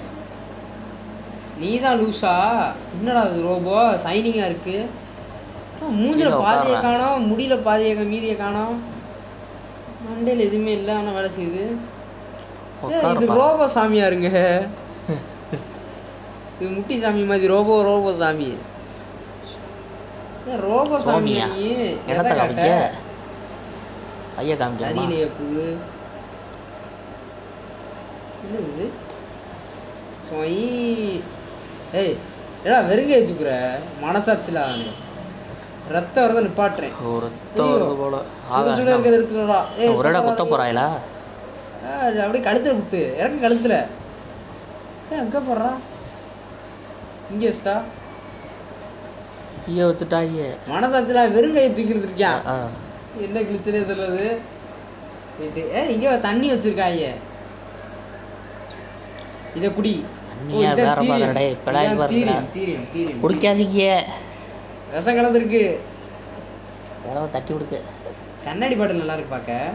நீ தான் லூசா என்னடா அது ரோபோ சைனிங்காக இருக்கு ஆ, மூஞ்சில கீழே பாதியை உட்கார்றேன். காணோம் முடியல பாதியை கா- மீதியை காணோம் மண்டையில் எதுவுமே இல்லை ஆனால் வேலை செய்யுது ஏய், இது உட்காருப்பா. ரோபோ சாமியாருங்க இது முட்டி சாமி மாதிரி ரோபோ ரோபோ சாமி ஏய், ரோபோ சாமியா சோமியா. நீ என்னத்த எதை காமிக்க காட்ட ஐயா காமிக்கலாமா சரியில்லையே பூ என்ன இது சொய் ஏய் ஏடா வெறுங்க ஏற்றுக்குற மனசாட்சியில் அவனு ரத்தம் வரதை நிப்பாட்டுறேன் ஒரு ரத்தம் வருது போல சுட ஆகா சுட இருக்கிறத எடுத்துடா ஏய் ஒரு இடம் குத்த போறாங்களா ஆ, அது அப்படியே கழுத்துல குத்து இறக்கு கழுத்துல ஏய் அங்கே போடுறா இங்கே வச்சிட்டா தீய வச்சுட்டாங்க மனசாட்சியில் வெறுங்கையை தூக்கிட்டு இருக்கியான் ஆ என்ன கிழிச்சனே தெரியாது ரைட்டு ஏ இங்கே தண்ணி வச்சிருக்காங்க இதை குடி தண்ணியா ஓ, இதான் வேற தீரியம். பாக்குறடே, பிளாய் இதான் பாருங்கடா. தீரியம், தீரியம், தீரியம். குடிக்காதீங்க விஷம் கலந்துருக்கு யாராவது தட்டி விடுக்கு கண்ணாடி பாட்டில் நல்லா இருக்கு பார்க்க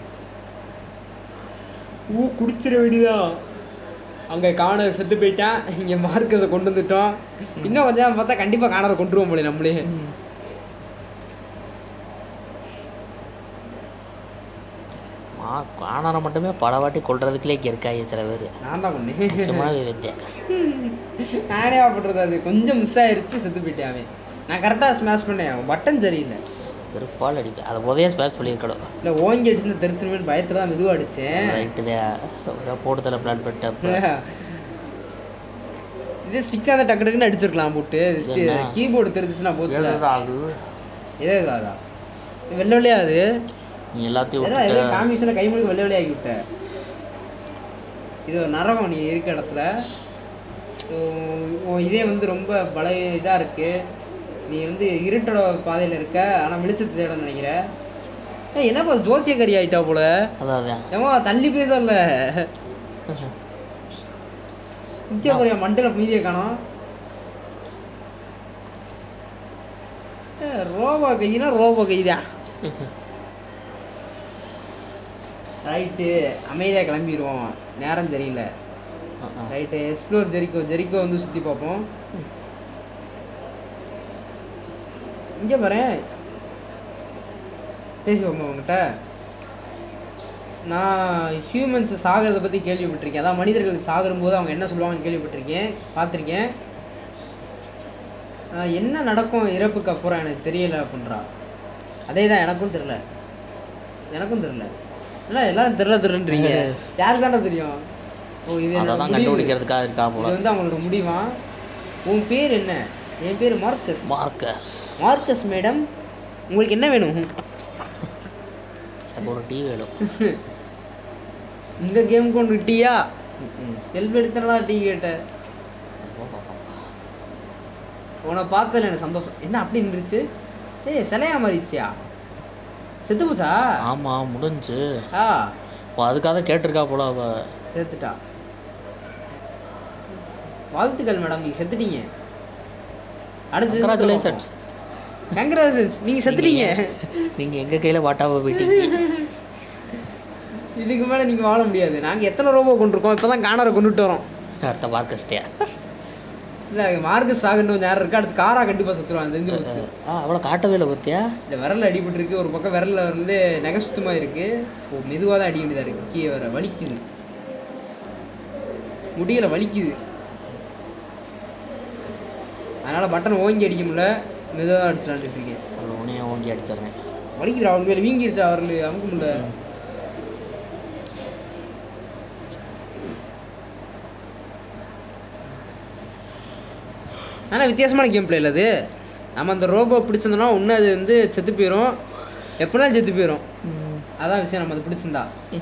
ஊ குடிச்சிட வேண்டியதான் அங்கே காண செத்து போயிட்டான் இங்கே மார்க்கஸை கொண்டு வந்துட்டோம் இன்னும் கொஞ்சம் நேரம் பார்த்தா கண்டிப்பாக காணரை கொண்டுருவோம் போல நம்மளே மா காணாரை மட்டுமே பல வாட்டி கொள்றதுக்குள்ளே இங்கே இருக்காங்க சில பேர் நான் தான் பண்ணேன் முக்கியமான வித்தியா நானே பண்ணுறது அது கொஞ்சம் மிஸ் ஆயிருச்சு செத்து போயிட்டேன் அவன் நான் கரெக்டாக ஸ்மாஷ் பண்ணேன் பட்டன் சரியில்லை வெறுப்பால் அடிப்பேன் அதை போதே ஸ்பேஸ் பண்ணியிருக்கணும் இல்லை ஓங்கி அடிச்சுன்னு தெரிச்சிருமேன்னு பயத்தில் தான் மெதுவாக அடித்தேன் ரைட்டு போட்டதில் பிளான் பண்ணிட்டேன் இதே ஸ்டிக்காக தான் டக்கு டக்குன்னு அடிச்சிருக்கலாம் போட்டு என்ன? கீபோர்டு தெரிஞ்சிச்சுன்னா போச்சுல ஆகுது இதே இதாதா வெள்ளை வெள்ளையா அது நீ எல்லாத்தையும் ஏன்னா விட்டுட்டு ஏதோ காமிஷனை கை முழுக்க வெள்ளை வெள்ளையாக்கி விட்ட இது ஒரு நரகம் நீ இருக்க இடத்துல ஸோ இதே வந்து ரொம்ப பழைய இதாக இருக்கு நீ வந்து இருட்டோட பாதையில் இருக்க ஆனால் வெளிச்சத்தை தேட நினைக்கிற ஏய் என்னப்பா ஜோசியக்காரி ஆயிட்டா போல அதான் அதான் ஏமா தள்ளி பேசல நிச்சய போறியா மண்டல மீதியை காணோம் ஏ, ரோபோ கைனா ரோபோ கைதான் ரைட்டு அமைதியாக கிளம்பிடுவோம் நேரம் சரியில்லை ரைட்டு எக்ஸ்ப்ளோர் ஜெரிக்கோ ஜெரிக்கோ வந்து சுற்றி பார்ப்போம் இங்கே பாரு பேசி பார்ப்போம் உங்ககிட்ட நான் ஹியூமன்ஸ் சாகிறத பற்றி கேள்விப்பட்டிருக்கேன் அதான் மனிதர்கள் சாகும் போது அவங்க என்ன சொல்லுவாங்கன்னு கேள்விப்பட்டிருக்கேன் பார்த்துருக்கேன் ஆஹ் என்ன நடக்கும் இறப்புக்கு அப்புறம் எனக்கு தெரியல அப்படின்றா அதே தான் எனக்கும் தெரில எனக்கும் தெரில என்ன எல்லாரும் தெரில தெரிலன்றீங்க யாருக்காண்டா தெரியும் ஓ இது அதை என்னோட தான் முடிவு. கண்டுபிடிக்கிறதுக்காக இருக்கா இது போல வந்து அவங்களோட முடிவா உன் பேர் என்ன என் பேர் மார்க்கஸ் மார்க்கஸ் மார்க்கஸ் மேடம் உங்களுக்கு என்ன வேணும் எனக்கு ஒரு டீ வேணும் இந்த கேம் கொண்டு டீயா ஹெல்ப் எடுத்தனடா டீ கேட்ட உன்னை பார்த்ததுல எனக்கு சந்தோஷம் என்ன அப்படி நின்றுச்சு ஏய் சிலையா மாறிச்சியா செத்து போச்சா ஆமாம் முடிஞ்சு ஆ இப்போ அதுக்காக கேட்டிருக்கா போல அவ செத்துட்டா வாழ்த்துக்கள் மேடம் நீங்க செத்துட்டீங்க அடுத்து கங்க்ராச்சுலேஷன்ஸ் கங்க்ராச்சுலேஷன்ஸ் நீங்க செத்துட்டீங்க நீங்கள் எங்கள் கையில் வாட்டாவை போயிட்டீங்க இதுக்கு மேலே நீங்கள் வாழ முடியாது நாங்கள் எத்தனை ரோபோ கொண்டிருக்கோம் இப்போ தான் காணரை கொண்டுட்டு வரோம் அடுத்த மார்க்கஸ்தியா இல்லை மார்க்கஸ் சாகுன்னு கொஞ்சம் நேரம் இருக்கு அடுத்து காரா கண்டிப்பாக செத்துருவான் தெரிஞ்சு போச்சு ஆ அவ்வளோ காட்டவே இல்லை பத்தியா இந்த விரல் அடிபட்டிருக்கு ஒரு பக்கம் விரல்ல வந்து நகை சுத்தமாக இருக்கு ஓ மெதுவாக தான் அடி வேண்டியதாக இருக்கு கீழே வர வலிக்குது முடியல வலிக்குது அதனால் பட்டன் ஓங்கி அடிக்க முடியல மெதுவாக தான் அடிச்சுலான்ட்டு இருக்கேன் அது உன்னையே ஓங்கி அடிச்சிடுறேன் வலிக்குதுடா அவன் மேலே வீங்கிருச்சா வரல அமுக்க முடியல ஆனால் வித்தியாசமான கேம் பிளே அது நம்ம அந்த ரோபோ பிடிச்சிருந்தோம்னா இன்னும் அது வந்து செத்து போயிடும் எப்படினாலும் செத்து போயிடும் அதான் விஷயம் நம்ம அது பிடிச்சிருந்தா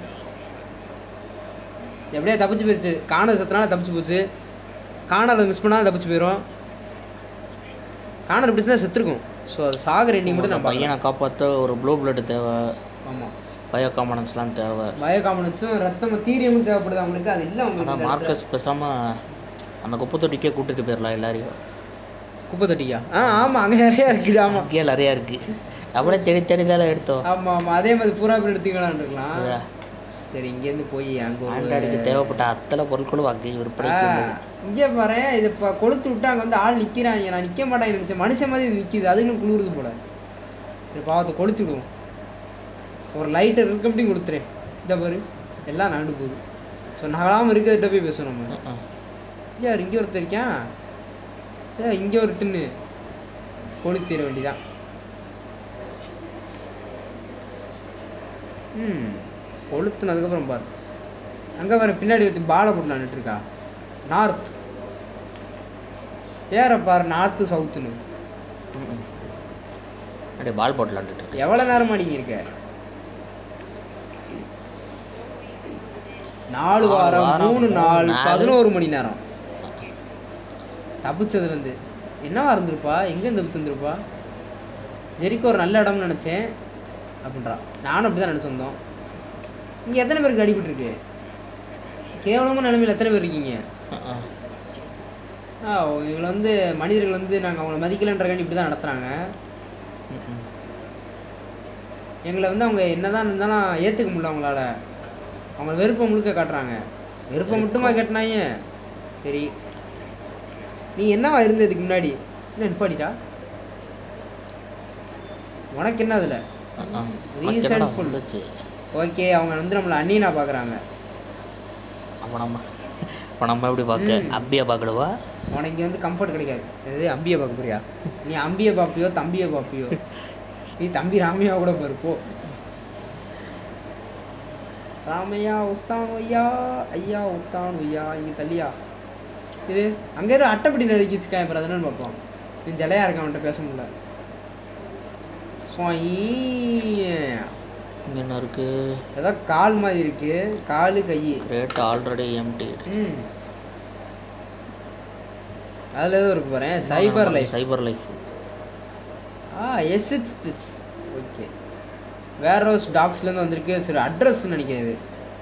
எப்படியா தப்பிச்சு போயிடுச்சு காணது செத்துனால தப்பிச்சு போச்சு காணாத மிஸ் பண்ணால் தப்பிச்சு போயிடும் காணர் பிடிச்சிருந்தா செத்துருக்கும் ஸோ அது சாகர எண்ணிங் மட்டும் நான் பையன் பையனை காப்பாற்ற ஒரு ப்ளூ பிளட் தேவை ஆமாம் பயோ காம்பனன்ஸ்லாம் தேவை பயோகாமனஸும் ரத்தமும் தீரியமும் தேவைப்படுது அவங்களுக்கு அது இல்லை அதான் அவங்களுக்கு மார்க்கஸ் பேசாமல் அந்த குப்பை தொட்டிக்கே கூட்டிட்டு போயிடலாம் எல்லாரையும் குப்பை தொட்டியா ஆ ஆமாம் அங்கே நிறையா இருக்குது ஆமாம் அங்கேயே நிறையா இருக்கு அப்படியே தேடி தேடி தானே எடுத்தோம் ஆமாம் ஆமாம் அதே மாதிரி பூரா பேர் எடுத்துக்கலாம்னு இருக்கலாம் அதா. சரி இங்கேருந்து போய் அங்கே ஒரு ஆண்டாடிக்கு தேவைப்பட்ட அத்தனை பொருட்களும் அங்கேயே விற்பனைக்கு உள்ளது இங்கே பாரு இதை இப்போ கொளுத்து விட்டு அங்கே வந்து ஆள் நிற்கிறாங்க நான் நிற்க மாட்டேன் நினச்சேன் மனுஷன் மாதிரி நிற்கிது அதுங்களும் குளிருது போல சரி பாவத்தை கொளுத்து விடுவோம் ஒரு லைட்டர் இருக்க மட்டும் கொடுத்துறேன் இந்த பாரு எல்லாம் நண்டு போகுது ஸோ நகலாமல் இருக்கிறத போய் பேசுவோம் நம்ம ம்ம். யார் இங்கே ஒருத்தர் இருக்கான் ஏ இங்கே ஒரு டின்னு கொளுத்திட வேண்டிதான் ம் கொளுத்துனதுக்கப்புறம் பாரு அங்கே பாரு பின்னாடி ஒருத்தி பாலை போட்டு இருக்கா நார்த் ஏற பாரு நார்த்து சவுத்துன்னு ம்ம். அப்படியே பால் போட்டு விளாண்டுட்டு இருக்கு எவ்வளோ நேரமா நீங்க இருக்க நாலு நாலு வாரம் வாரம், மூணு மூணு நாள் நாள். பதினோரு மணி நேரம் தப்பிச்சதுல இருந்து என்னவா இருந்திருப்பா எங்க தப்பிச்சிருந்திருப்பா ஜெரிக்கோ ஒரு நல்ல இடம்னு நினைச்சேன் அப்படின்றா நானும் அப்படிதான் நினைச்சு வந்தோம் இங்க எத்தனை பேருக்கு அடிபட்டிருக்கு கேவலமான நிலைமையில் எத்தனை பேர் இருக்கீங்க ம்ம். ஆ இவங்களை வந்து மனிதர்கள் வந்து நாங்கள் அவங்கள மதிக்கலைன்றக்காண்டி இப்படி தான் நடத்துகிறாங்க ம்ம். எங்களை வந்து அவங்க என்னதான் இருந்தாலும் ஏற்றுக்க முடியல அவங்களால அவங்க வெறுப்பை முழுக்க காட்டுறாங்க வெறுப்பை மட்டுமா கேட்டினாங்க சரி நீ என்னவா இருந்த இதுக்கு முன்னாடி என்ன நிப்பாடிட்டா உனக்கு என்ன அதில் Resentful. வந்துச்சு ஓகே அவங்க வந்து நம்மளை அண்ணினா பார்க்குறாங்க அப்போ நம்ம இப்போ நம்ம எப்படி பார்க்க அப்பியா பார்க்கடுவா உனக்கு வந்து கம்ஃபர்ட் கிடைக்காது எது அம்பியை பார்க்க போறியா நீ அம்பியை பார்ப்பியோ தம்பியை பார்ப்பியோ நீ தம்பி ராமையா கூட பாரு போ ராமையா உஸ்தான் ஐயா ஐயா உஸ்தான் ஐயா இங்கே தள்ளியா இது அங்கே இரு அட்டைப்படி நடிக்க வச்சுக்கேன் அப்புறம் அதனு பார்ப்போம் நீ ஜலையா இருக்க அவன்கிட்ட பேச முடியல சுவாயி இங்கே என்ன இருக்கு ஏதோ கால் மாதிரி இருக்கு காலு கை ரேட் ஆல்ரெடி எம்டி ம் அதில் ஏதோ இருக்கு பாரு சைபர் லைஃப் சைபர் லைஃப் ஆ எஸ் சிக்ஸ் சிக்ஸ் ஓகே வேற ரோஸ் டாக்ஸ்லேருந்து வந்திருக்கு சரி அட்ரஸ் நினைக்கிறேன் இது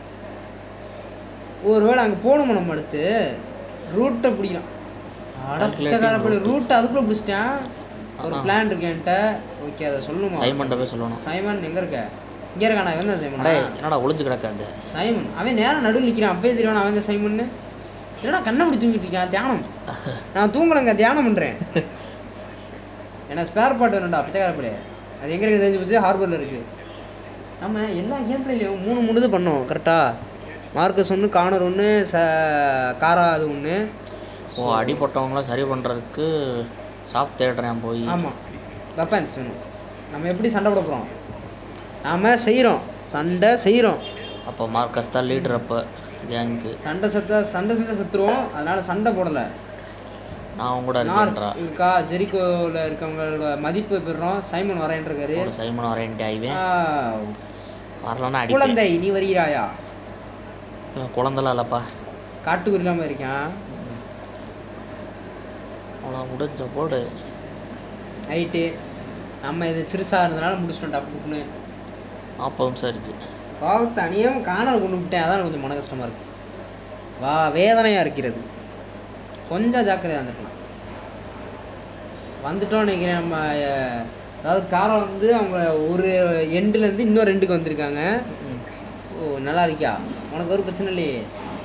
ஒருவேளை அங்கே போகணுமா நம்ம அடுத்து ரூட்டை பிடிக்கலாம் அடச்சக்காரப்படி ரூட்டை அதுக்குள்ளே பிடிச்சிட்டேன் ஒரு பிளான் இருக்கு என்கிட்ட ஓகே அதை சொல்லணுமா சைமன்ட்ட போய் சொல்லணும் சைமன் எங்கே இருக்க இங்கே இருக்கானா இவன் தான் சைமன் அடே என்னடா ஒளிஞ்சு கிடக்காது சைமன் அவன் நேரம் நடுவில் நிற்கிறான் அப்பயே தெரியும் அவன் தான் சைமன்னு என்னடா கண்ணை அப்படி தூங்கிட்டு இருக்கான் தியானம் நான் தூங்கலைங்க தியானம் பண்ணுறேன் ஏன்னா ஸ்பேர் பார்ட் வேணும்டா பிச்சைக்காரப்படி அது எங்கே இருக்குது தெரிஞ்சு போச்சு ஹார்பரில் இருக்குது நம்ம எல்லா கேம் பிளேலையும் மூணு மூணு இது பண்ணோம் கரெக்டாக மார்க்கஸ் ஒன்று கார்னர் ஒன்று ச காரா அது ஒன்று ஓ அடிப்பட்டவங்கள சரி பண்ணுறதுக்கு ஷாப் தேடுறேன் போய் ஆமாம் வெப்பன்ஸ் வேணும் நம்ம எப்படி சண்டை போட போகிறோம் நாம் செய்கிறோம் சண்டை செய்கிறோம் அப்போ மார்க்கஸ் தான் லீடர் அப்போ கேங்க்கு சண்டை செத்த சண்டை செஞ்ச செத்துருவோம் அதனால் சண்டை போடலை நான் அவங்க கூட நார்த் இருக்கேன்றா இருக்கா ஜெரிகோவில் இருக்கவங்களோட மதிப்பு பெறுறோம் சைமன் வரேன்ருக்காரு ஒரு சைமன் வரேன்ட்டு ஆயிவேன் ஆ, வரலன்னா அடிப்பேன் குழந்தை நீ வருகிறாயா இவன் குழந்தலாம் இல்லைப்பா காட்டுக்குரு இல்லாமல் இருக்கான் அவ்வளோ முடிஞ்ச போடு நைட்டு நம்ம இது சிறுசாக இருந்தனால முடிச்சிட்டோம் டப்புன்னு நாற்பது நிமிஷம் இருக்குது பாவத்தை அணியாமல் காணல் கொண்டு விட்டேன் அதான் எனக்கு கொஞ்சம் மன கஷ்டமாக இருக்கு வா வேதனையாக இருக்கிறது கொஞ்சம் ஜாக்கிரதையாக இருந்துக்கலாம் வந்துட்டோம்னு நினைக்கிறேன் நம்ம அஹ், அதாவது காரம் வந்து அவங்க ஒரு எண்டுலேருந்து இன்னொரு ரெண்டுக்கு வந்திருக்காங்க ஓ நல்லா இருக்கியா உனக்கு ஒரு பிரச்சனை இல்லையே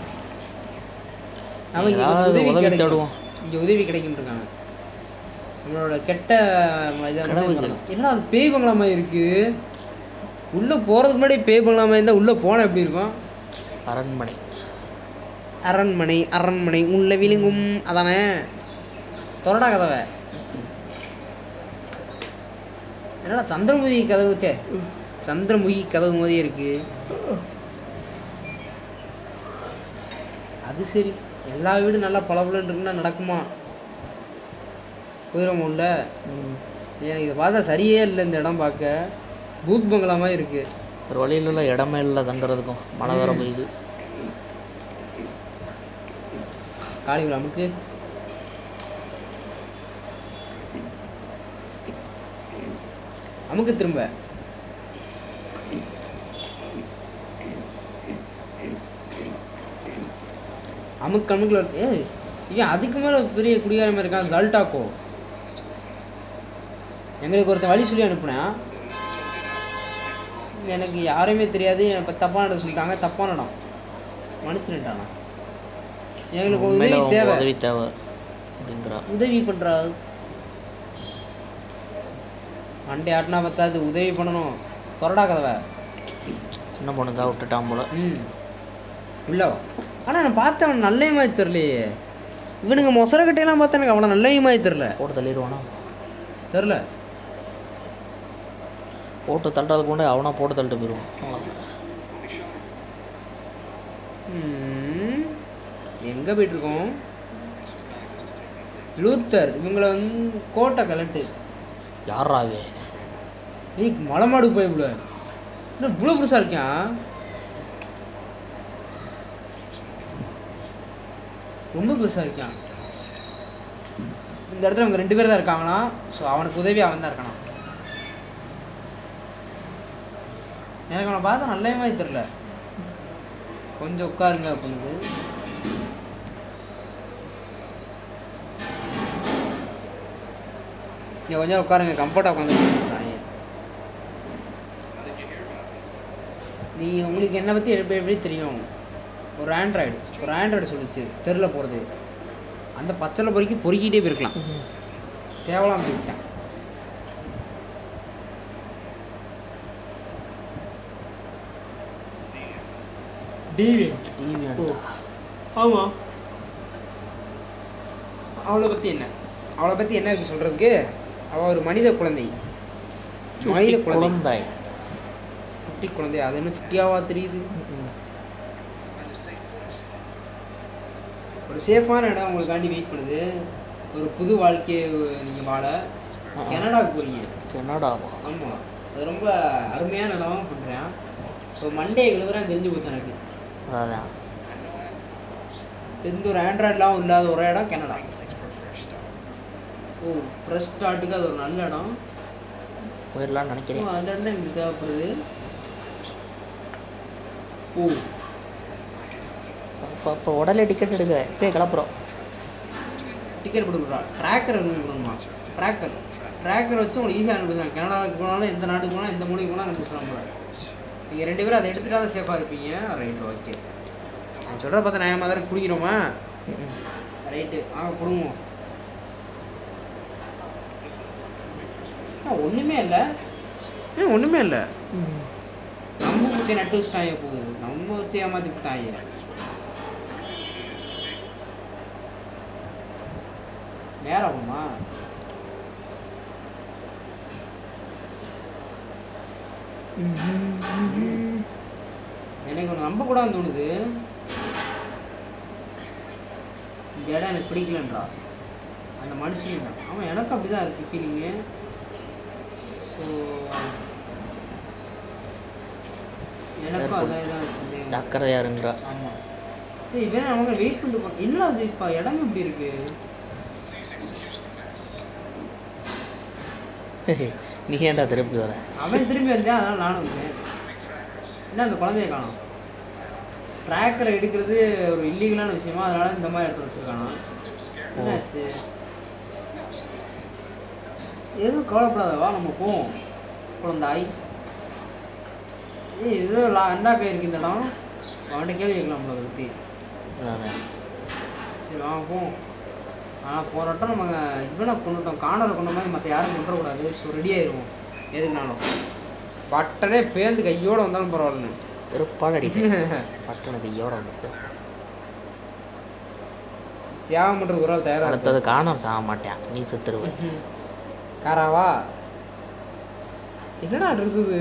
நமக்கு இங்க ஏதாவது உதவி உதவி கிடைக்கும் தேடுவோம். இங்கே உதவி கிடைக்கும் இருக்காங்க நம்மளோட கெட்ட இதை வந்து என்ன அது பேய் பங்களா மாதிரி இருக்கு உள்ளே போகிறதுக்கு முன்னாடி பேய் பங்களா மாதிரி இருந்தால் உள்ளே போனால் எப்படி இருக்கும் அரண்மனை அரண்மனை அரண்மனை உள்ள விழுங்கும் அதானே தொடடா கதவை என்னடா சந்திரமுகி கதவு சே சந்திரமுகி கதவு மாதிரி இருக்கு அது சரி எல்லா வீடும் நல்லா பளபளன்னு இருக்குன்னா நடக்குமா போயிடும் உள்ள எனக்கு இதை பார்த்தா சரியே இல்லை இந்த இடம் பார்க்க பூத் பங்களா மாதிரி இருக்கு ஒரு வழியில் உள்ள இடமே இல்லை தங்குறதுக்கும் மழை வேற பெய்யுது காளிகுல அமுக்கு அமுக்கு திரும்ப அமுக்கு அமுக்குல ஏய் இவன் அதுக்கு மேலே பெரிய குடிகாரமாக இருக்கான் ஜல்டாக்கோ எங்களுக்கு ஒருத்தன் வழி சொல்லி அனுப்புனேன் எனக்கு யாரையுமே தெரியாது இப்போ தப்பான இடம் சொல்லிட்டாங்க தப்பான இடம் மன்னிச்சுட்டானா எங்களுக்கு ஒரு உண்மையில உதவி அவங்க தேவை உதவி தேவை அப்படிங்கிறா உதவி பண்ணுறா மண்டே ஆட்டினா பத்தாது உதவி பண்ணணும் கொரடா கதவை சின்ன பொண்ணுக்காக விட்டுட்டான் போல ம் இல்லை ஆனால் நான் பார்த்தவன் நல்ல மாதிரி தெரிலையே இவனுங்க மொசர கட்டையெல்லாம் பார்த்தா எனக்கு அவ்வளோ நல்ல மாதிரி தெரில போட்டு தள்ளிடுவானா தெரில போட்டு தள்ளுறதுக்கு கொண்டு அவனா போட்டு தள்ளிட்டு போயிடுவான் அவ்வளோதான் ம் எங்கே போயிட்டுருக்கோம் லூத்தர் இவங்கள வந்து கோட்டை கலட்டு யாராவே நீ மலை மாடு போய் இவ்வளோ என்ன இவ்வளோ பெருசாக இருக்கான் ரொம்ப பெருசாக இருக்கான் இந்த இடத்துல அவங்க ரெண்டு பேர் தான் இருக்காங்களாம் ஸோ அவனுக்கு உதவி அவன் தான் இருக்கானாம் எனக்கு அவனை பார்த்தா நல்ல மாதிரி தெரில கொஞ்சம் உட்காருங்க அப்படின்னு இங்கே கொஞ்சம் உட்காருங்க கம்ஃபர்ட்டாக உட்காந்து நீ உங்களுக்கு என்னை பற்றி எப்படி எப்படி தெரியும் ஒரு ஆண்ட்ராய்டு ஒரு ஆண்ட்ராய்டு சொல்லுச்சு தெருல போகிறது அந்த பச்சளை பொறுக்கி பொறுக்கிட்டே போயிருக்கலாம் தேவலாம் போய்விட்டேன் ஆமாம் அவளை பற்றி என்ன அவளை பற்றி என்ன இருக்கு சொல்கிறதுக்கு அவள் ஒரு மனித குழந்தை மனித குழந்தை குழந்தை குட்டி குழந்தை அது என்ன சுட்டியாவா தெரியுது ஒரு சேஃபான இடம் உங்களுக்காண்டி வெயிட் பண்ணுது ஒரு புது வாழ்க்கையை நீங்கள் வாழ கனடாவுக்கு போறீங்க என்னடாவா ஆமாம் அது ரொம்ப அருமையான இடமா பண்ணுறேன் ஸோ மண்டே எழுதுறேன் தெரிஞ்சு போச்சு எனக்கு அதான் எந்த ஒரு ஆண்ட்ராய்ட்லாம் இல்லாத ஒரு இடம் கனடா ஓ ஃப்ரெஷ் ஸ்டார்ட்டுக்கு அது ஒரு நல்ல இடம் போயிடலாம்னு ஓ, நினைக்கிறேன் அந்த இடம் எனக்கு தேவைப்படுது ஓ அப்போ அப்போ உடனே டிக்கெட் எடுங்க இப்போயே கிளப்புறோம் டிக்கெட் கொடுக்குறா ட்ராக்கர் ரெண்டு கொடுக்கணுமா ட்ராக்கர் ட்ராக்கர் வச்சு உங்களுக்கு ஈஸியாக அனுப்பிச்சலாம் கனடாவுக்கு போனாலும் எந்த நாட்டுக்கு போனாலும் எந்த மூலைக்கு போனாலும் அனுப்பிச்சலாம் போல நீங்கள் ரெண்டு பேரும் அதை எடுத்துட்டா தான் சேஃபாக இருப்பீங்க ரைட் ஓகே நான் சொல்கிறத பார்த்தா நான் மாதிரி குடிக்கிறோமா ரைட்டு ஆ கொடுங்க ஒன்றுமே இல்லை ஏ ஒன்றுமே இல்லை நம்ம பூச்சை நட்டு வச்சுட்டாங்க போகுது நம்ம வச்சு ஏமாற்றி விட்டாங்க நேரம் ஆகுமா எனக்கு ஒன்று நம்ப கூட தோணுது இந்த இடம் எனக்கு பிடிக்கலன்றா அந்த மனுஷன் தான் அவன் எனக்கு அப்படி தான் இருக்குது ஃபீலிங்கு ஸோ எனக்கும் அதான் இதான் வச்சுருந்தேன் ஜாக்கிரதையா இருங்கடா ஆமாம் ஏய் இவன் அவங்க வெயிட் பண்ணிட்டு போகிறான் என்ன அது இப்போ இடம் எப்படி இருக்கு நீ ஏன்டா திருப்பி வர அவன் திரும்பி வந்தேன் அதனால் நானும் வந்தேன் என்ன அந்த குழந்தைய காணோம் ட்ராக்கரை எடுக்கிறது ஒரு இல்லீகலான விஷயமா அதனால இந்த மாதிரி இடத்துல வச்சிருக்கானா என்னாச்சு எதுவும் கவலைப்படாத வா நம்ம போவோம் குழந்தாய் ஏய் இது லா அண்டாக்கா இருக்கு இந்த இடம் அவன்கிட்ட கேள்வி கேட்கலாம் நம்மளை பற்றி அதான் சரி வாங்க போவோம் ஆனால் போராட்டம் நம்ம இவனை கொண்டுட்டோம் காணரை கொண்ட மாதிரி மற்ற யாரும் கொண்டுறக்கூடாது ஸோ ரெடி ஆயிடுவோம் எதுக்குனாலும் பட்டனே பேந்து கையோடு வந்தாலும் பரவாயில்லன்னு வெறுப்பான அடி பட்டணத்து ஈயோட வந்துட்டு தியாகம் பண்ணுறது ஒரு ஆள் தயாராக அடுத்தது காணர் சாக மாட்டேன் நீ செத்துருவ காராவா என்னடா ட்ரெஸ் இது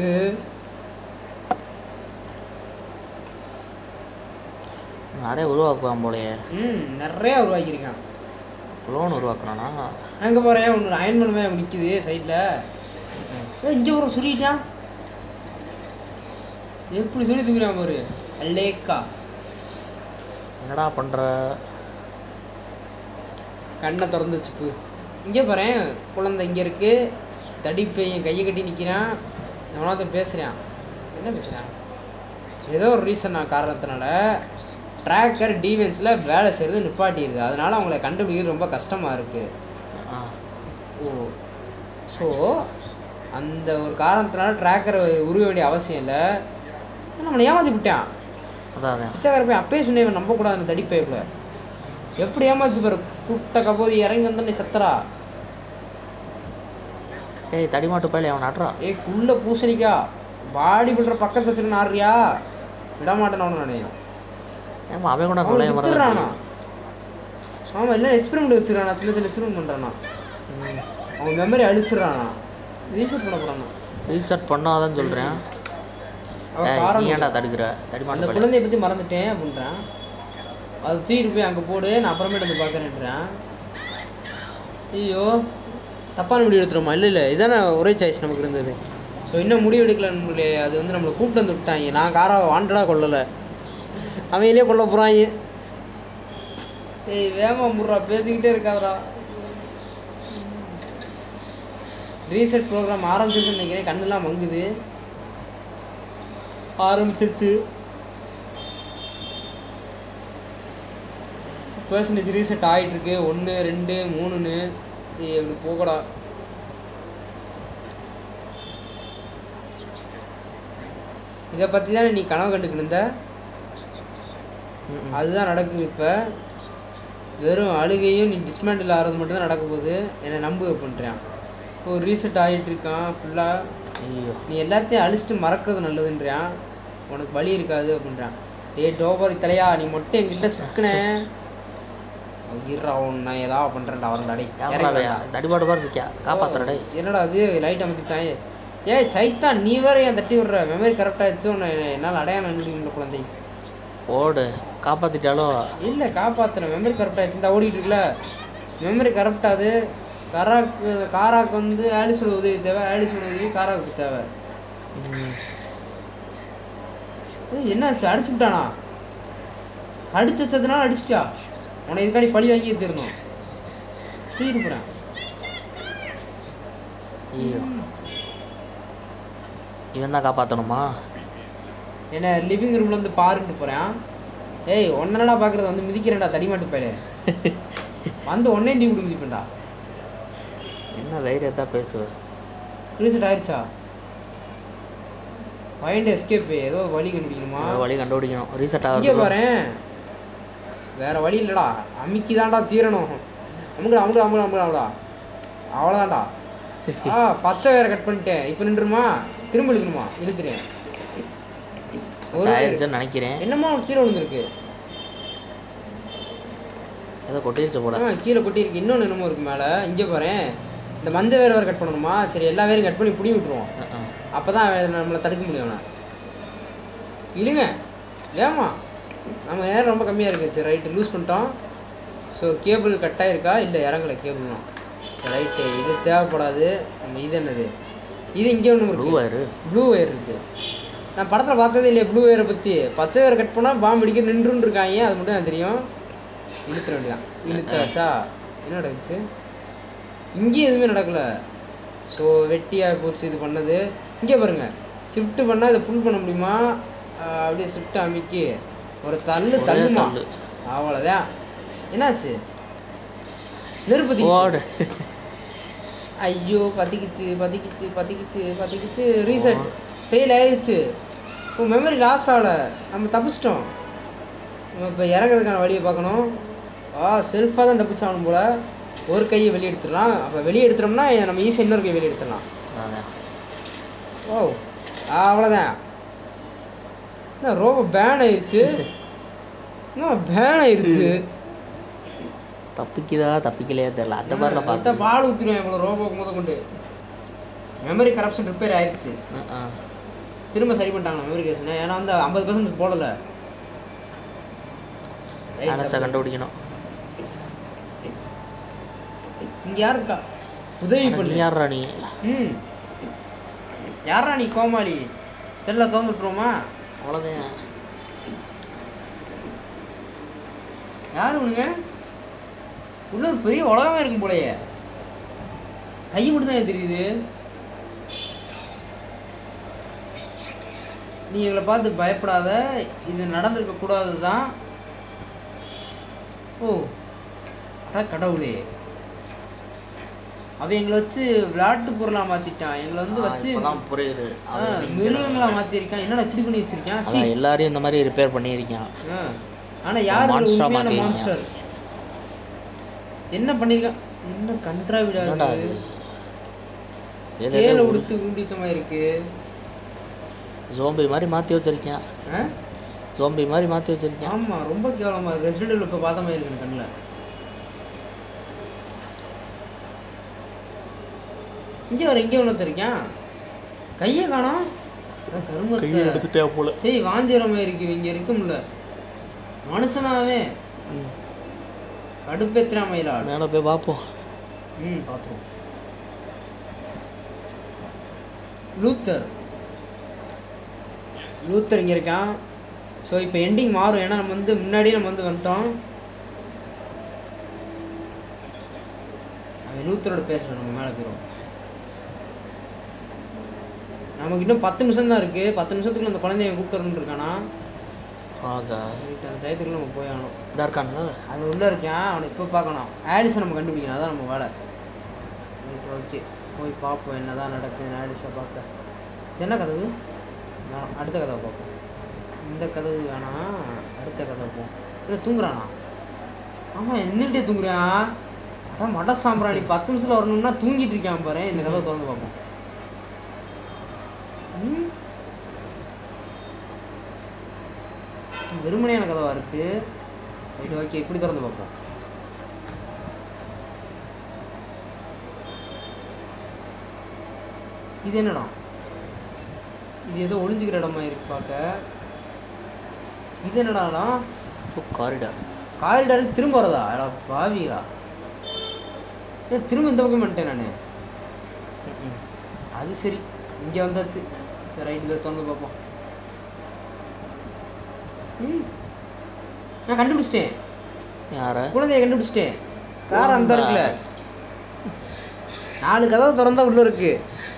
நிறைய உருவாக்குவான் போலயே ம் நிறைய உருவாக்கியிருக்கான் லோன் உருவாக்குறானா அங்கே போகிறேன் ஒன்று அயன் பண்ணுமே நிற்குது சைடில் இங்கே ஒரு சுரிட்டான் எப்படி சொல்லி தூக்குறான் பாரு அல்லேக்கா என்னடா பண்ற கண்ணை திறந்து வச்சுப்பு இங்கே பாரேன் குழந்தை இங்கே இருக்கு தடி பையன் கையை கட்டி நிற்கிறான் எவனாவது பேசுகிறான் என்ன பேசுகிறான் ஏதோ ஒரு ரீசன் காரணத்தினால ட்ராக்கர் டீவென்ஸில் வேலை செய்கிறது நிப்பாட்டிடுது அதனால அவங்கள கண்டுபிடிக்கிறது ரொம்ப கஷ்டமாக இருக்குது ஆ ஓ ஸோ அந்த ஒரு காரணத்தினால ட்ராக்கரை உருவ வேண்டிய அவசியம் இல்லை நம்மளை ஏமாற்றி விட்டான் அதான் அதான் பிச்சைக்கார போய் அப்பயே சொன்னேன் இவன் நம்பக்கூடாது அந்த தடிப்பைக்குள்ள எப்படி ஏமாச்சு பாரு குட்டை கபோதி இறங்கி வந்தோடனே சத்தரா ஏய் தடிமாட்டு பயில அவன் நடுறா ஏ குள்ள பூசணிக்கா பாடி பில்டர் பக்கத்து வச்சுக்க ஆடுறியா விட மாட்டேன் அவனு நானே ஏமா அவன் கூட அவன் கொள்ளைய வித்துறானா மரம் ஆமாம் எல்லாம் எக்ஸ்பெரிமெண்ட் வச்சுருக்கானா சின்ன சின்ன எக்ஸ்பெரிமெண்ட் பண்ணுறானா அவன் மெமரி அழிச்சிடுறானா ரீசெட் பண்ண போகிறானா ரீசெட் பண்ணாதான் சொல்கிறேன் அவன் நீ காரணம் ஏன்டா தடுக்கிற அந்த தடிமாட்டு பயில குழந்தைய பற்றி மறந்துட்டேன் அப்படின்றான் அது தூக்கிட்டு போய் அங்கே போடு நான் அப்புறமேட்டு வந்து பார்க்குறேன்றான் ஐயோ தப்பான முடிவு எடுத்துருமா இல்லை இல்லை இதானே ஒரே சாய்ஸ் நமக்கு இருந்தது ஸோ இன்னும் முடிவு எடுக்கல நம்மளே அது வந்து நம்மளை கூப்பிட்டு வந்து விட்டாங்க நான் காரா வாண்டடா கொல்லலை அவங்களே கொல்ல போகிறாங்க ஏய் வேமா முடுறா பேசிக்கிட்டே இருக்காதடா ரீசெட் ப்ரோக்ராம் ஆரம்பிச்சிருச்சுன்னு நினைக்கிறேன் கண்ணெல்லாம் மங்குது ஆரம்பிச்சிருச்சு பர்சன்டேஜ் ரீசெட் ஆகிட்டு இருக்கு ஒன்று ரெண்டு மூணுன்னு ஏய் அப்படி போகடா இதை பற்றி தானே நீ கனவு கண்டுக்கிட்டு இருந்த ம், ம். அதுதான் நடக்குது இப்போ வெறும் அழுகையும் நீ டிஸ்மேண்டில் ஆகிறது மட்டும் தான் நடக்க போகுது என்னை நம்பு பண்ணுறான் இப்போ ரீசெட் ஆகிட்டு இருக்கான் ஃபுல்லாக ஐயோ நீ எல்லாத்தையும் அழிச்சிட்டு மறக்கிறது நல்லதுன்றான் உனக்கு வழி இருக்காது அப்படின்றான் ஏய் டோபரி தலையா நீ மட்டும் என்கிட்ட சிக்கினேன் இருறா உன் நான் ஏதாவது பண்ணுறேன்டா வரண்டா டேய் ஏன்டா இறங்கி பையா தடிபாடு பாரு இருக்கியா காப்பாத்துறடே என்னடா அது லைட் அமைச்சுட்டான் ஏய் சைத்தான் நீ வேற ஏன் தட்டி விடுற மெமரி கரெக்டாகிடுச்சு உன்னை என்னால் அடையாளம் கண்டுபிடிக்க குழந்தை ஓடு காப்பாத்திட்டாலும் இல்லை காப்பாற்றுறேன் மெமரி கரெக்ட் ஆயிடுச்சு இந்த ஓடிட்டு இருக்குல்ல மெமரி கரெக்டாது கராக்கு காராக்கு வந்து ஆலிஸோட உதவி தேவை ஆலிஸோட உதவி காராக்கு தேவை ம், ஏய், என்னாச்சு அடிச்சு விட்டானா அடிச்சு வச்சதுனால அடிச்சிட்டா உன்னை இதுக்காடி பழி வாங்கி தரணும் தூக்கிட்டு போகிறேன் ஐயோ இவன் தான் காப்பாற்றணுமா என்ன லிவிங் ரூம்ல இருந்து பாருன்ட்டு போகிறேன் ஏய் ஒன்னடா பார்க்குறது வந்து மிதிக்கிறேன்டா தடிமாட்டு பையலே வந்து ஒன்னே தீ விட்டு மிதிப்பேன்டா என்ன தைரியத்தா பேசுவ ரீசெட் ஆயிடுச்சா ஃபைண்ட் எஸ்கேப் ஏதோ வழி கண்டுபிடிக்கணுமா வேற வழி கண்டுபிடிக்கணும் ரீசெட் இங்கே ஆகுது பாரு வேற வழி இல்லடா அமுக்கி தான்டா தீரணும் அமுக்கடா அமுக்கடா அமுக்கடா அமுக்கடாடா அவ்வளோதான்டா ஆ பச்சை வேற கட் பண்ணிட்டேன் இப்போ நின்றுமா திரும்ப இழுக்கணுமா இழுத்துறேன் ஒரு ஆயிடுச்சுன்னு நினைக்கிறேன் என்னமோ கீழே விழுந்திருக்கு ஏதோ கொட்டிருச்சு போல ஆ கீழே கொட்டியிருக்கு இன்னொன்று என்னமோ இருக்கு மேலே இங்கே பாரு இந்த மஞ்சள் வேற வேற கட் பண்ணணுமா சரி எல்லா வேரையும் கட் பண்ணி புடி விட்டுருவோம் அஹ், அஹ். அப்போ தான் நம்மளை தடுக்க முடியும் அவனை இழுங்க வேமா நம்ம நேரம் ரொம்ப கம்மியாக இருக்குது சரி ரைட்டு லூஸ் பண்ணிட்டோம் ஸோ கேபிள் கட் ஆயிருக்கா இல்லை இறங்கலை கேபிள்லாம் ரைட்டு இது தேவைப்படாது நம்ம இது என்னது இது இங்கே ஒன்று ப்ளூ இருக்கு வயரு ப்ளூ ஒயர் இருக்குது நான் படத்தில் பார்த்ததே இல்லையே ப்ளூ ஒயரை பற்றி பச்சை ஒயரை கட் பண்ணால் பாம்பு அடிக்க நின்றுன்னு இருக்காங்க அது மட்டும் எனக்கு தெரியும் இழுத்துற வேண்டியதான் இழுத்தாச்சா என்ன நடந்துச்சு இங்கேயும் எதுவுமே நடக்கல ஸோ வெட்டியாக போச்சு இது பண்ணது இங்கே பாருங்க ஷிஃப்ட் பண்ணால் இதை புல் பண்ண முடியுமா ஆஹ் அப்படியே ஷிஃப்ட் அமைக்கி ஒரு தள்ளு ஒரே தள்ளுமா தள்ளு. அவ்வளோதான் என்னாச்சு நெருப்பதி ஓடு ஐயோ பத்திக்கிச்சு பத்திக்கிச்சு பத்திக்கிச்சு பத்திக்கிச்சு ரீசெட் ஃபெயில் ஆயிடுச்சு இப்போ மெமரி லாஸ் ஆகலை நம்ம தப்பிச்சிட்டோம் நம்ம இப்போ இறங்குறதுக்கான வழியை பார்க்கணும் ஆ செல்ஃபாக தான் தப்பிச்சாகணும் போல ஒரு கையை வெளியே எடுத்துடலாம் அப்போ வெளியே எடுத்துட்டோம்னா நம்ம ஈஸியாக இன்னொரு கை வெளியே எடுத்துடலாம் அதான். ஓ அவ்வளோதான் என்ன ரோபோ பேன் ஆயிடுச்சு என்ன பேன் ஆயிடுச்சு தப்பிக்குதா தப்பிக்கலையா தெரியல அந்த மாதிரிலாம் மொத்த பார்த்தேன் பால் ஊற்றிடுவேன் இவ்வளோ ரோபோக்கு முத கொண்டு மெமரி கரப்ஷன் ரிப்பேர் ஆயிடுச்சு அஹ், அஹ். திரும்ப சரி பண்ணிட்டாங்க மெமரி கேஷன் ஏன்னா வந்து ஐம்பது பர்சன்ட் போடலை ஆனஸை கண்டுபிடிக்கணும் இங்கே யார் இருக்கா உதவி ஆனா நீ பண்ணு யார்ரா நீ ம் யாரா நீ கோமாளி செல்லை திறந்து விட்ருவோமா அவ்வளோதான் யார் உனங்க உள்ள ஒரு பெரிய உலகமே இருக்கும் போலயே கை மட்டும் தான் தெரியுது நீ எங்களை பார்த்து பயப்படாத இது நடந்திருக்க கூடாது தான் ஓ அட கடவுளே அவன் எங்களை வச்சு விளையாட்டு பொருளா மாத்திட்டான் எங்களை வந்து வச்சு இப்போதான் புரியுது ஆ, அவன் நீங்க- மிருகங்களா மாத்திருக்கான் என்னடா இப்படி பண்ணி வச்சிருக்கான் சீ. அதான் எல்லாரையும் இந்த மாதிரி ரிப்பேர் பண்ணியிருக்கான் ஆ. ஆனா யார் இதுல monster ஆ உண்மையான மாத்திருக்கான். மான்ஸ்டர் என்ன பண்ணிருக்கான் என்ன கன்றாவிடா என்னடா அது இருக்கு எது ஸ்கேல எது உடுத்து உண்டி வச்ச மாதிரி இருக்கு ஜோம்பி மாதிரி மாற்றி வச்சிருக்கேன் ஆ? ஜோம்பி மாதிரி மாற்றி வச்சிருக்கேன் ஆமா ரொம்ப கேவலமா இருக்கு ரெசிடென்ட் இப்போ பார்த்த மாதிரி இருக்கு கண்ணில் இங்க வர இங்க ஒன்று இருக்கான் கையை காணோம் அட கருமத்தை எடுத்துட்டே போல சரி வாந்தி வர மாதிரி இருக்கு இங்க இருக்க முடியல மனுஷனாவே கடுப்பேத்திரா மயிலாடு மேலே போய் பார்ப்போம் ம் பார்த்துருவோம் லூத்தர் லூத்தர் இங்கே இருக்கான் ஸோ இப்போ எண்டிங் மாறும் ஏன்னா நம்ம வந்து முன்னாடியே நம்ம வந்து வந்துட்டோம் அவன் லூத்தரோட பேசுகிறோம் நம்ம மேலே போயிடும் நமக்கு இன்னும் பத்து நிமிஷம் தான் இருக்குது பத்து நிமிஷத்துக்குள்ள அந்த குழந்தைய கூப்பிட்டு வரணும்னு இருக்கானா ஆகா ரைட், அந்த டயத்துக்குள்ள நம்ம போய் ஆகணும் இதாக இருக்கான்ல அவன் உள்ளே இருக்கான் அவனை இப்போ பார்க்கணும் ஆலிஸை நம்ம கண்டுபிடிக்கணும் அதான் நம்ம வேலை ஓகே போய் பார்ப்போம் என்னதான் நடக்குது ஆலிஸை பார்க்க இது என்ன கதவு வேணாம் அடுத்த கதை பார்ப்போம் இந்த கதவு வேணாம் அடுத்த கதை போ இல்லை தூங்குறானா ஆமாம் என்னட்டே தூங்குறான் அதான் மட சாம்பிராணி பத்து நிமிஷத்தில் வரணும்னா தூங்கிட்டு இருக்கான் பாரு இந்த கதவை திறந்து பார்ப்போம் ம். வெறுமனையான கதவா இருக்கு ரைட் ஓகே இப்படி திறந்து பார்ப்போம் இது என்னடா இது ஏதோ ஒளிஞ்சுக்கிற இடமா இருக்கு பார்க்க இது என்னடாடா காரிடார் காரிடார் திரும்ப வரதா அடா பாவிகளா ஏன் திரும்ப இந்த பக்கம் வந்துட்டேன் நான் அது சரி இங்கே வந்தாச்சு சரி ரைட்டு இதை திறந்து பார்ப்போம் ம் நான் கண்டுபிடிச்சிட்டேன் யார குழந்தைய கண்டுபிடிச்சிட்டேன் கார் அந்த இருக்குல்ல நாலு கதவு திறந்தா உள்ள இருக்கு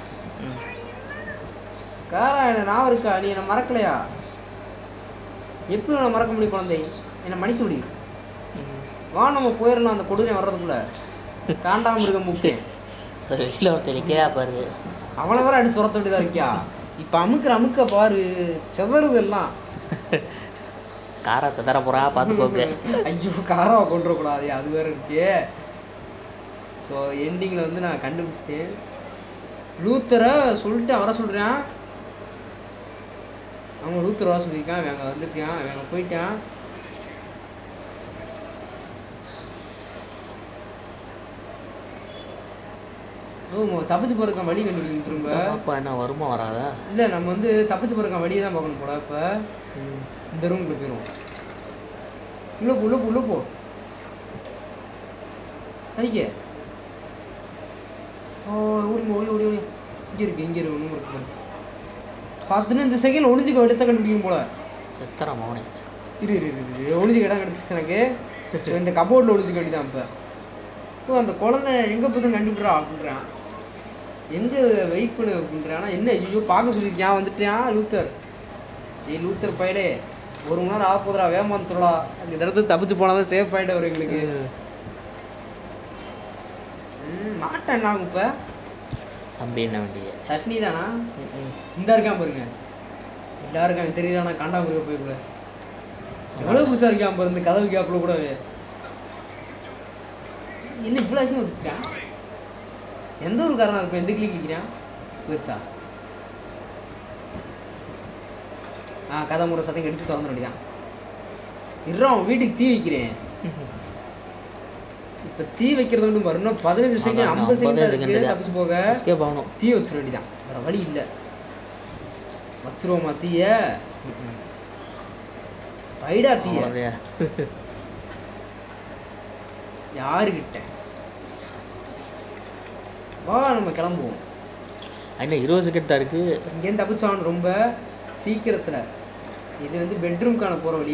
காரா என்ன நான் இருக்கா நீ என்ன மறக்கலையா எப்படி நான் மறக்க முடியும் குழந்தை என்னை மன்னித்து விடு வா நம்ம போயிடலாம் அந்த கொடுமை வர்றதுக்குள்ள காண்டாம இருக்க முக்கியம் வெளியில் ஒருத்தர் நிற்கிறா பாரு அவனை வேற அடி சுரத்த வேண்டியதா இருக்கியா இப்ப அமுக்குற அமுக்க பாரு செவருது எல்லாம் காரை சிதற போகிறா பார்த்துக்கோங்க ஐயோ காராவை கொண்டு கூடாது அது வேற இருக்கே ஸோ எண்டிங்கில் வந்து நான் கண்டுபிடிச்சிட்டேன் லூத்தரை சொல்லிட்டு வர சொல்கிறேன் அவன் லூத்தர் வர சொல்லியிருக்கான் இவன் அங்கே வந்துருக்கான் இவன் அங்கே போயிட்டான் ஓ மோ, தப்பிச்சு போறதுக்கான வழி கண்டுபிடிக்கணும் திரும்ப அப்பா என்ன வருமா வராதா இல்லை நம்ம வந்து தப்பிச்சு போறதுக்கான வழியை தான் பார்க்கணும் போல இப்போ இந்த ரூம்குள்ள போயிடும் உள்ள போ உள்ள போ உள்ள போ சரிக்க ஓ ஓடி ஓடி ஓடி ஓடி இங்கே இருக்கு இங்கே இருக்கு ஒன்றும் இருக்கு பாரு. பதினஞ்சு செகண்ட் ஒளிஞ்சுக்க எடுத்த கண்டுபிடிக்கும் போல எத்தனை மௌனி இரு இரு இரு, இரு ஒளிஞ்சுக்க இடம் கிடச்சிச்சு எனக்கு So, இந்த கபோர்டில் ஒளிஞ்சுக்க வேண்டியதான் இப்போ ஓ அந்த குழந்தை எங்கே பசங்க கண்டுபிடுறா அப்படின்றான் எங்கே வெயிட் பண்ணு அப்படின்றான் ஆனா என்ன ஐயோ பார்க்க சொல்லியிருக்கியான் வந்துட்டியான் லூத்தர் ஏய் லூத்தர் பயலே ஒரு மணி நேரம் ஆக போதுடா வேகமா வந்துடா அந்த இடத்துல தப்பிச்சு போனாதான் சேஃப் ஆகிட்டு வரும் எங்களுக்கு ம், மாட்டேன் என்ன ஆகும் இப்போ தம்பி என்ன வேண்டிய சட்னி தானா இந்த இருக்கான் பாருங்க இந்த இருக்கான் தெரியலானா காண்டாம இருக்க போய் கூட எவ்வளோ புதுசாக இருக்கான் பாரு கதவு கேப்பில் கூட என்ன இவ்வளோ அசியம் வந்துட்டான் எந்த ஒரு காரணம் இருப்பேன் எந்த கிளிக் நிற்கிறான் போயிருச்சா ஆ கதை முறை சத்தம் கடிச்சு திறந்து வேண்டியதான் இருறோம் அவன் வீட்டுக்கு தீ வைக்கிறேன் இப்போ தீ வைக்கிறது மட்டும் பாரு இன்னும் பதினஞ்சு செகண்ட் அதான், ஐம்பது செகண்ட் 50 இருக்கு second தப்பிச்சு போக எஸ்கேப் ஆகணும் தீ வச்சிட வேண்டியதான் வேற வழி இல்லை வச்சிருவோமா தீய வைடா தீய அவ்வளோதையா யாருக்கிட்ட வா நம்ம கிளம்புவோம் இன்னும் இருபது செகண்ட் தான் இருக்குது இங்கேருந்து தப்பிச்சான் ரொம்ப சீக்கிரத்தில் இது வந்து பெட்ரூம்க்கான போகிற வழி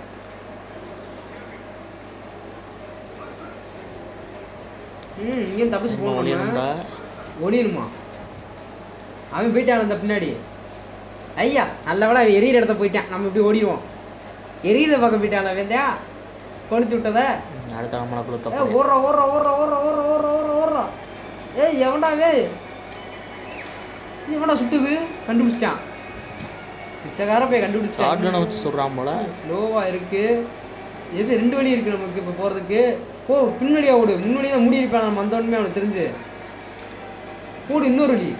ம் இங்கேருந்து தப்பிச்சு போகணும் ஓடிடணும்டா ஓடிடுமா அவன் போயிட்டான் அந்த பின்னாடி ஐயா நல்ல வேளை அவன் எரியிற இடத்த போயிட்டான் நம்ம இப்படி ஓடிடுவோம் எரியிற பக்கம் போயிட்டான் வேந்தியா கொளுத்து விட்டத ம், அடுத்த நம்மளை ஏ கொடுத்த ஓடுறா ஓடுறா ஓடுறா ஓடுறா ஓடுறா ஓடுறா ஓடுறா ஓடுறா ஏய் எவன்டா வே எவன்டா சுட்டுது கண்டுபிடிச்சிட்டான் பிச்சைக்கார போய் ஷார்ட் கண்டுபிடிச்சிட்டான் கனை வச்சு சொல்கிறான் போல ஸ்லோவாக இருக்கு எது ரெண்டு வழி இருக்கு நமக்கு இப்போ போகிறதுக்கு போ பின்னாடியா ஓடு முன்னாடி தான் முடி இருப்பான் நம்ம வந்தோடனே அவனுக்கு தெரிஞ்சு ஓடு இன்னொரு வழி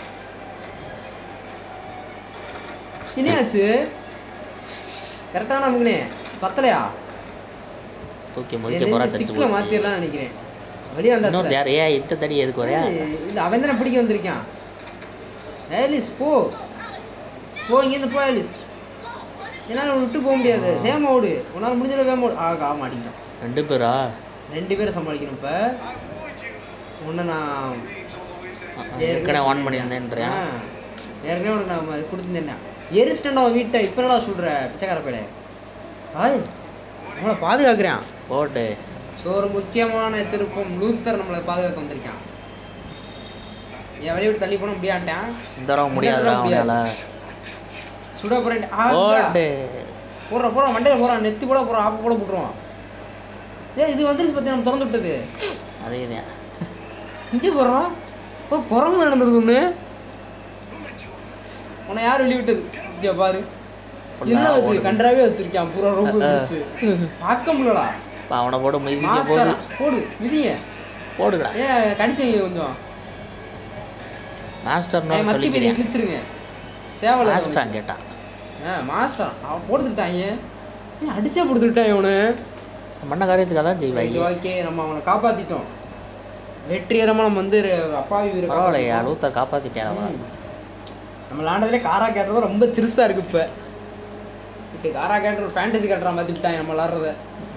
என்னாச்சு கரெக்டான நமக்குனே பத்தலையா தூக்கி முடிக்க போகிறா தச்சு ஸ்டிக்கில் போச்சு மாற்றிடலாம்னு நினைக்கிறேன் வழியா வந்தாச்சு இன்னொரு யார் ஏன் இந்த தடி எதுக்கு வரையா இல்லை அவன் தானே பிடிக்க வந்திருக்கான் ஏலிஸ் போ போ இங்கேருந்து போ ஏலிஸ் என்னால் விட்டு போக முடியாது வேகமா ஓடு உன்னால் முடிஞ்சளவு வேகமா ஓடு ஆ ஆ மாட்டிக்கிட்டான் ரெண்டு பேரா ரெண்டு பேரும் சமாளிக்கணும் இப்போ ஒன்று நான் ஏற்கனவே ஆன் பண்ணியிருந்தேன்றேன் ஆ, ஏற்கனவே உனக்கு நான் கொடுத்துருந்தேன் எரிச்சிட்டேன்டா அவன் வீட்டை இப்போ என்னடா சொல்கிற பிச்சைக்கார பேடை ஆய் நம்மளை பாதுகாக்கிறேன் போட்டு ஸோ ஒரு முக்கியமான திருப்பம் லூத்தர் நம்மளை பாதுகாக்க வந்திருக்கான் என் வழி விட்டு தள்ளி போன முடியாட்டான் இந்த தடவை முடியாதுடா அவனால சுட போறேன் போட்டு போடுற போறான் மண்டையில் போறான் நெத்தி கூட போறான் ஆப்பு கூட போட்டுருவான் ஏய் இது வந்துருச்சு பத்தி நம்ம திறந்து விட்டது அதே தான் இங்கே போடுறோம் ஓ குரங்கு நடந்துருது ஒன்று உன்னை யார் வெளிய விட்டது இங்க பாரு என்ன அது கன்றாவே வச்சிருக்கான் பூரா ரோபோ வச்சு பார்க்க முடியலடா இப்போ அவனை போட்டு மிதிக்க மாஸ்டரா போது போடு மிதிங்க போடுடா ஏன் கடிச்சீங்க கொஞ்சம் மாஸ்டர்னு ஏன் மத்தி பெரிய சொல்லிக்கிறேன் கிழிச்சிருங்க தேவையில்ல மாஸ்டரான் கேட்டான் ஆ மாஸ்டர் அவன் போட்டுக்கிட்டாங்க ஏன் அடிச்சே கொடுத்துட்டான் இவனு மண்ண காரியத்துக்கு அதான் ரைட் செய்வாங்க ஓகே நம்ம அவனை காப்பாத்திட்டோம் வெற்றிகரமா நம்ம வந்து ஒரு அப்பாவி வீர பரவாயில்லையா லூத்தர் காப்பாற்றிட்டேன் ம். நம்ம விளாண்டதுலேயே காரா கேட்டதும் ரொம்ப சிறுசா இருக்கு இப்போ இப்போ காரா கேட்டர் ஒரு ஃபேண்டசி கேட்டரா மாற்றிட்டாங்க நம்ம விளாட்றத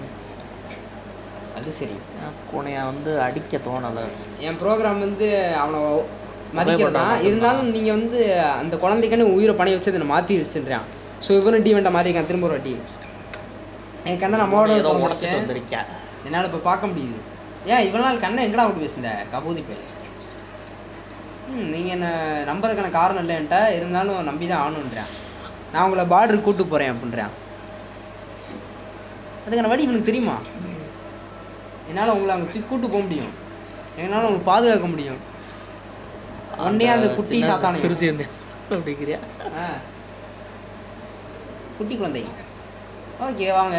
அது சரி கூனையை வந்து அடிக்க தோணலை என் ப்ரோக்ராம் வந்து அவனை மதிக்கிறது தான் இருந்தாலும் நீங்கள் வந்து அந்த குழந்தைக்கான உயிரை பணி வச்சு அதை மாற்றி வச்சுன்றான் ஸோ இவனும் டீவெண்ட்டை மாற்றிருக்கான் திரும்ப ஒரு வாட்டி என் கண்ணை நம்மளோட ஏதோ திறந்து உடச்சிட்டு வைக்க. வந்திருக்கேன் என்னால் இப்போ பார்க்க முடியுது ஏன் இவ்வளோ நாள் கண்ணை எங்கடா விட்டு பேசுந்த கபூதி பேர் ம் நீங்கள் என்ன நம்புறதுக்கான காரணம் இல்லை என்கிட்ட இருந்தாலும் நம்பி தான் ஆகணுன்றேன் நான் உங்களை பார்டர் கூட்டு போகிறேன் அப்படின்றேன் அதுக்கான வழி இவனுக்கு தெரியுமா என்னால் உங்களை அங்கே தூக்கி கூட்டு போக முடியும் என்னால் உங்களை பாதுகாக்க முடியும் ஒன்னே அந்த குட்டி சின்ன சாத்தானே சிறுசு இருந்து அப்படிங்கிறியா ஆ குட்டி குழந்தை ஓகே வாங்க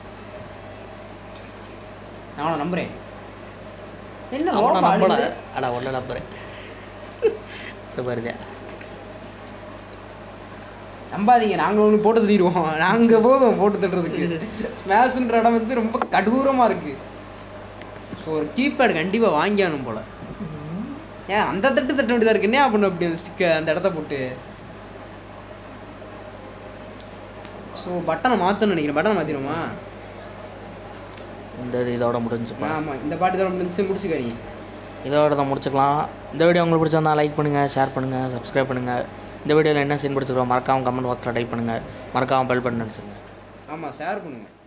நான் அவனை நம்புறேன் என்ன அவனை ரோபோ நம்பல அழுகுது? அடா ஒன்ன நம்புறேன் இது பாருங்க நம்பாதீங்க நாங்கள் ஒன்று போட்டு தள்ளிடுவோம் நாங்கள் போதும் போட்டு தட்டுறதுக்கு ஸ்மேஷ்ன்ற இடம் வந்து ரொம்ப கடூரமாக இருக்கு ஸோ ஒரு கீபேட் கண்டிப்பாக வாங்கியானும் போல ஏன் அந்த தட்டு தட்ட வேண்டியதாக இருக்கு என்ன பண்ண அப்படி அந்த ஸ்டிக்கை அந்த இடத்த போட்டு ஸோ பட்டனை மாற்றணும்னு நினைக்கிறேன் பட்டனை மாற்றிடுமா இந்த இது இதோட முடிஞ்சுப்பா ஆமாம் இந்த பாட்டு தான் முடிச்சு முடிச்சுக்காதீங்க இதோட தான் முடிச்சுக்கலாம் இந்த வீடியோ உங்களுக்கு பிடிச்சிருந்தா லைக் பண்ணுங்கள் ஷேர் பண்ணுங்கள் சப்ஸ்கிரைப் பண்ணுங்கள் இந்த வீடியோவில் என்ன சீன் பிடிச்சிருக்கோம் மறக்காமல் கமெண்ட் பாக்ஸில் டைப் பண்ணுங்கள் மறக்காமல் பெல் பட்டன் அடிச்சிருங்க ஆமாம் ஷேர் பண்ணுங்கள்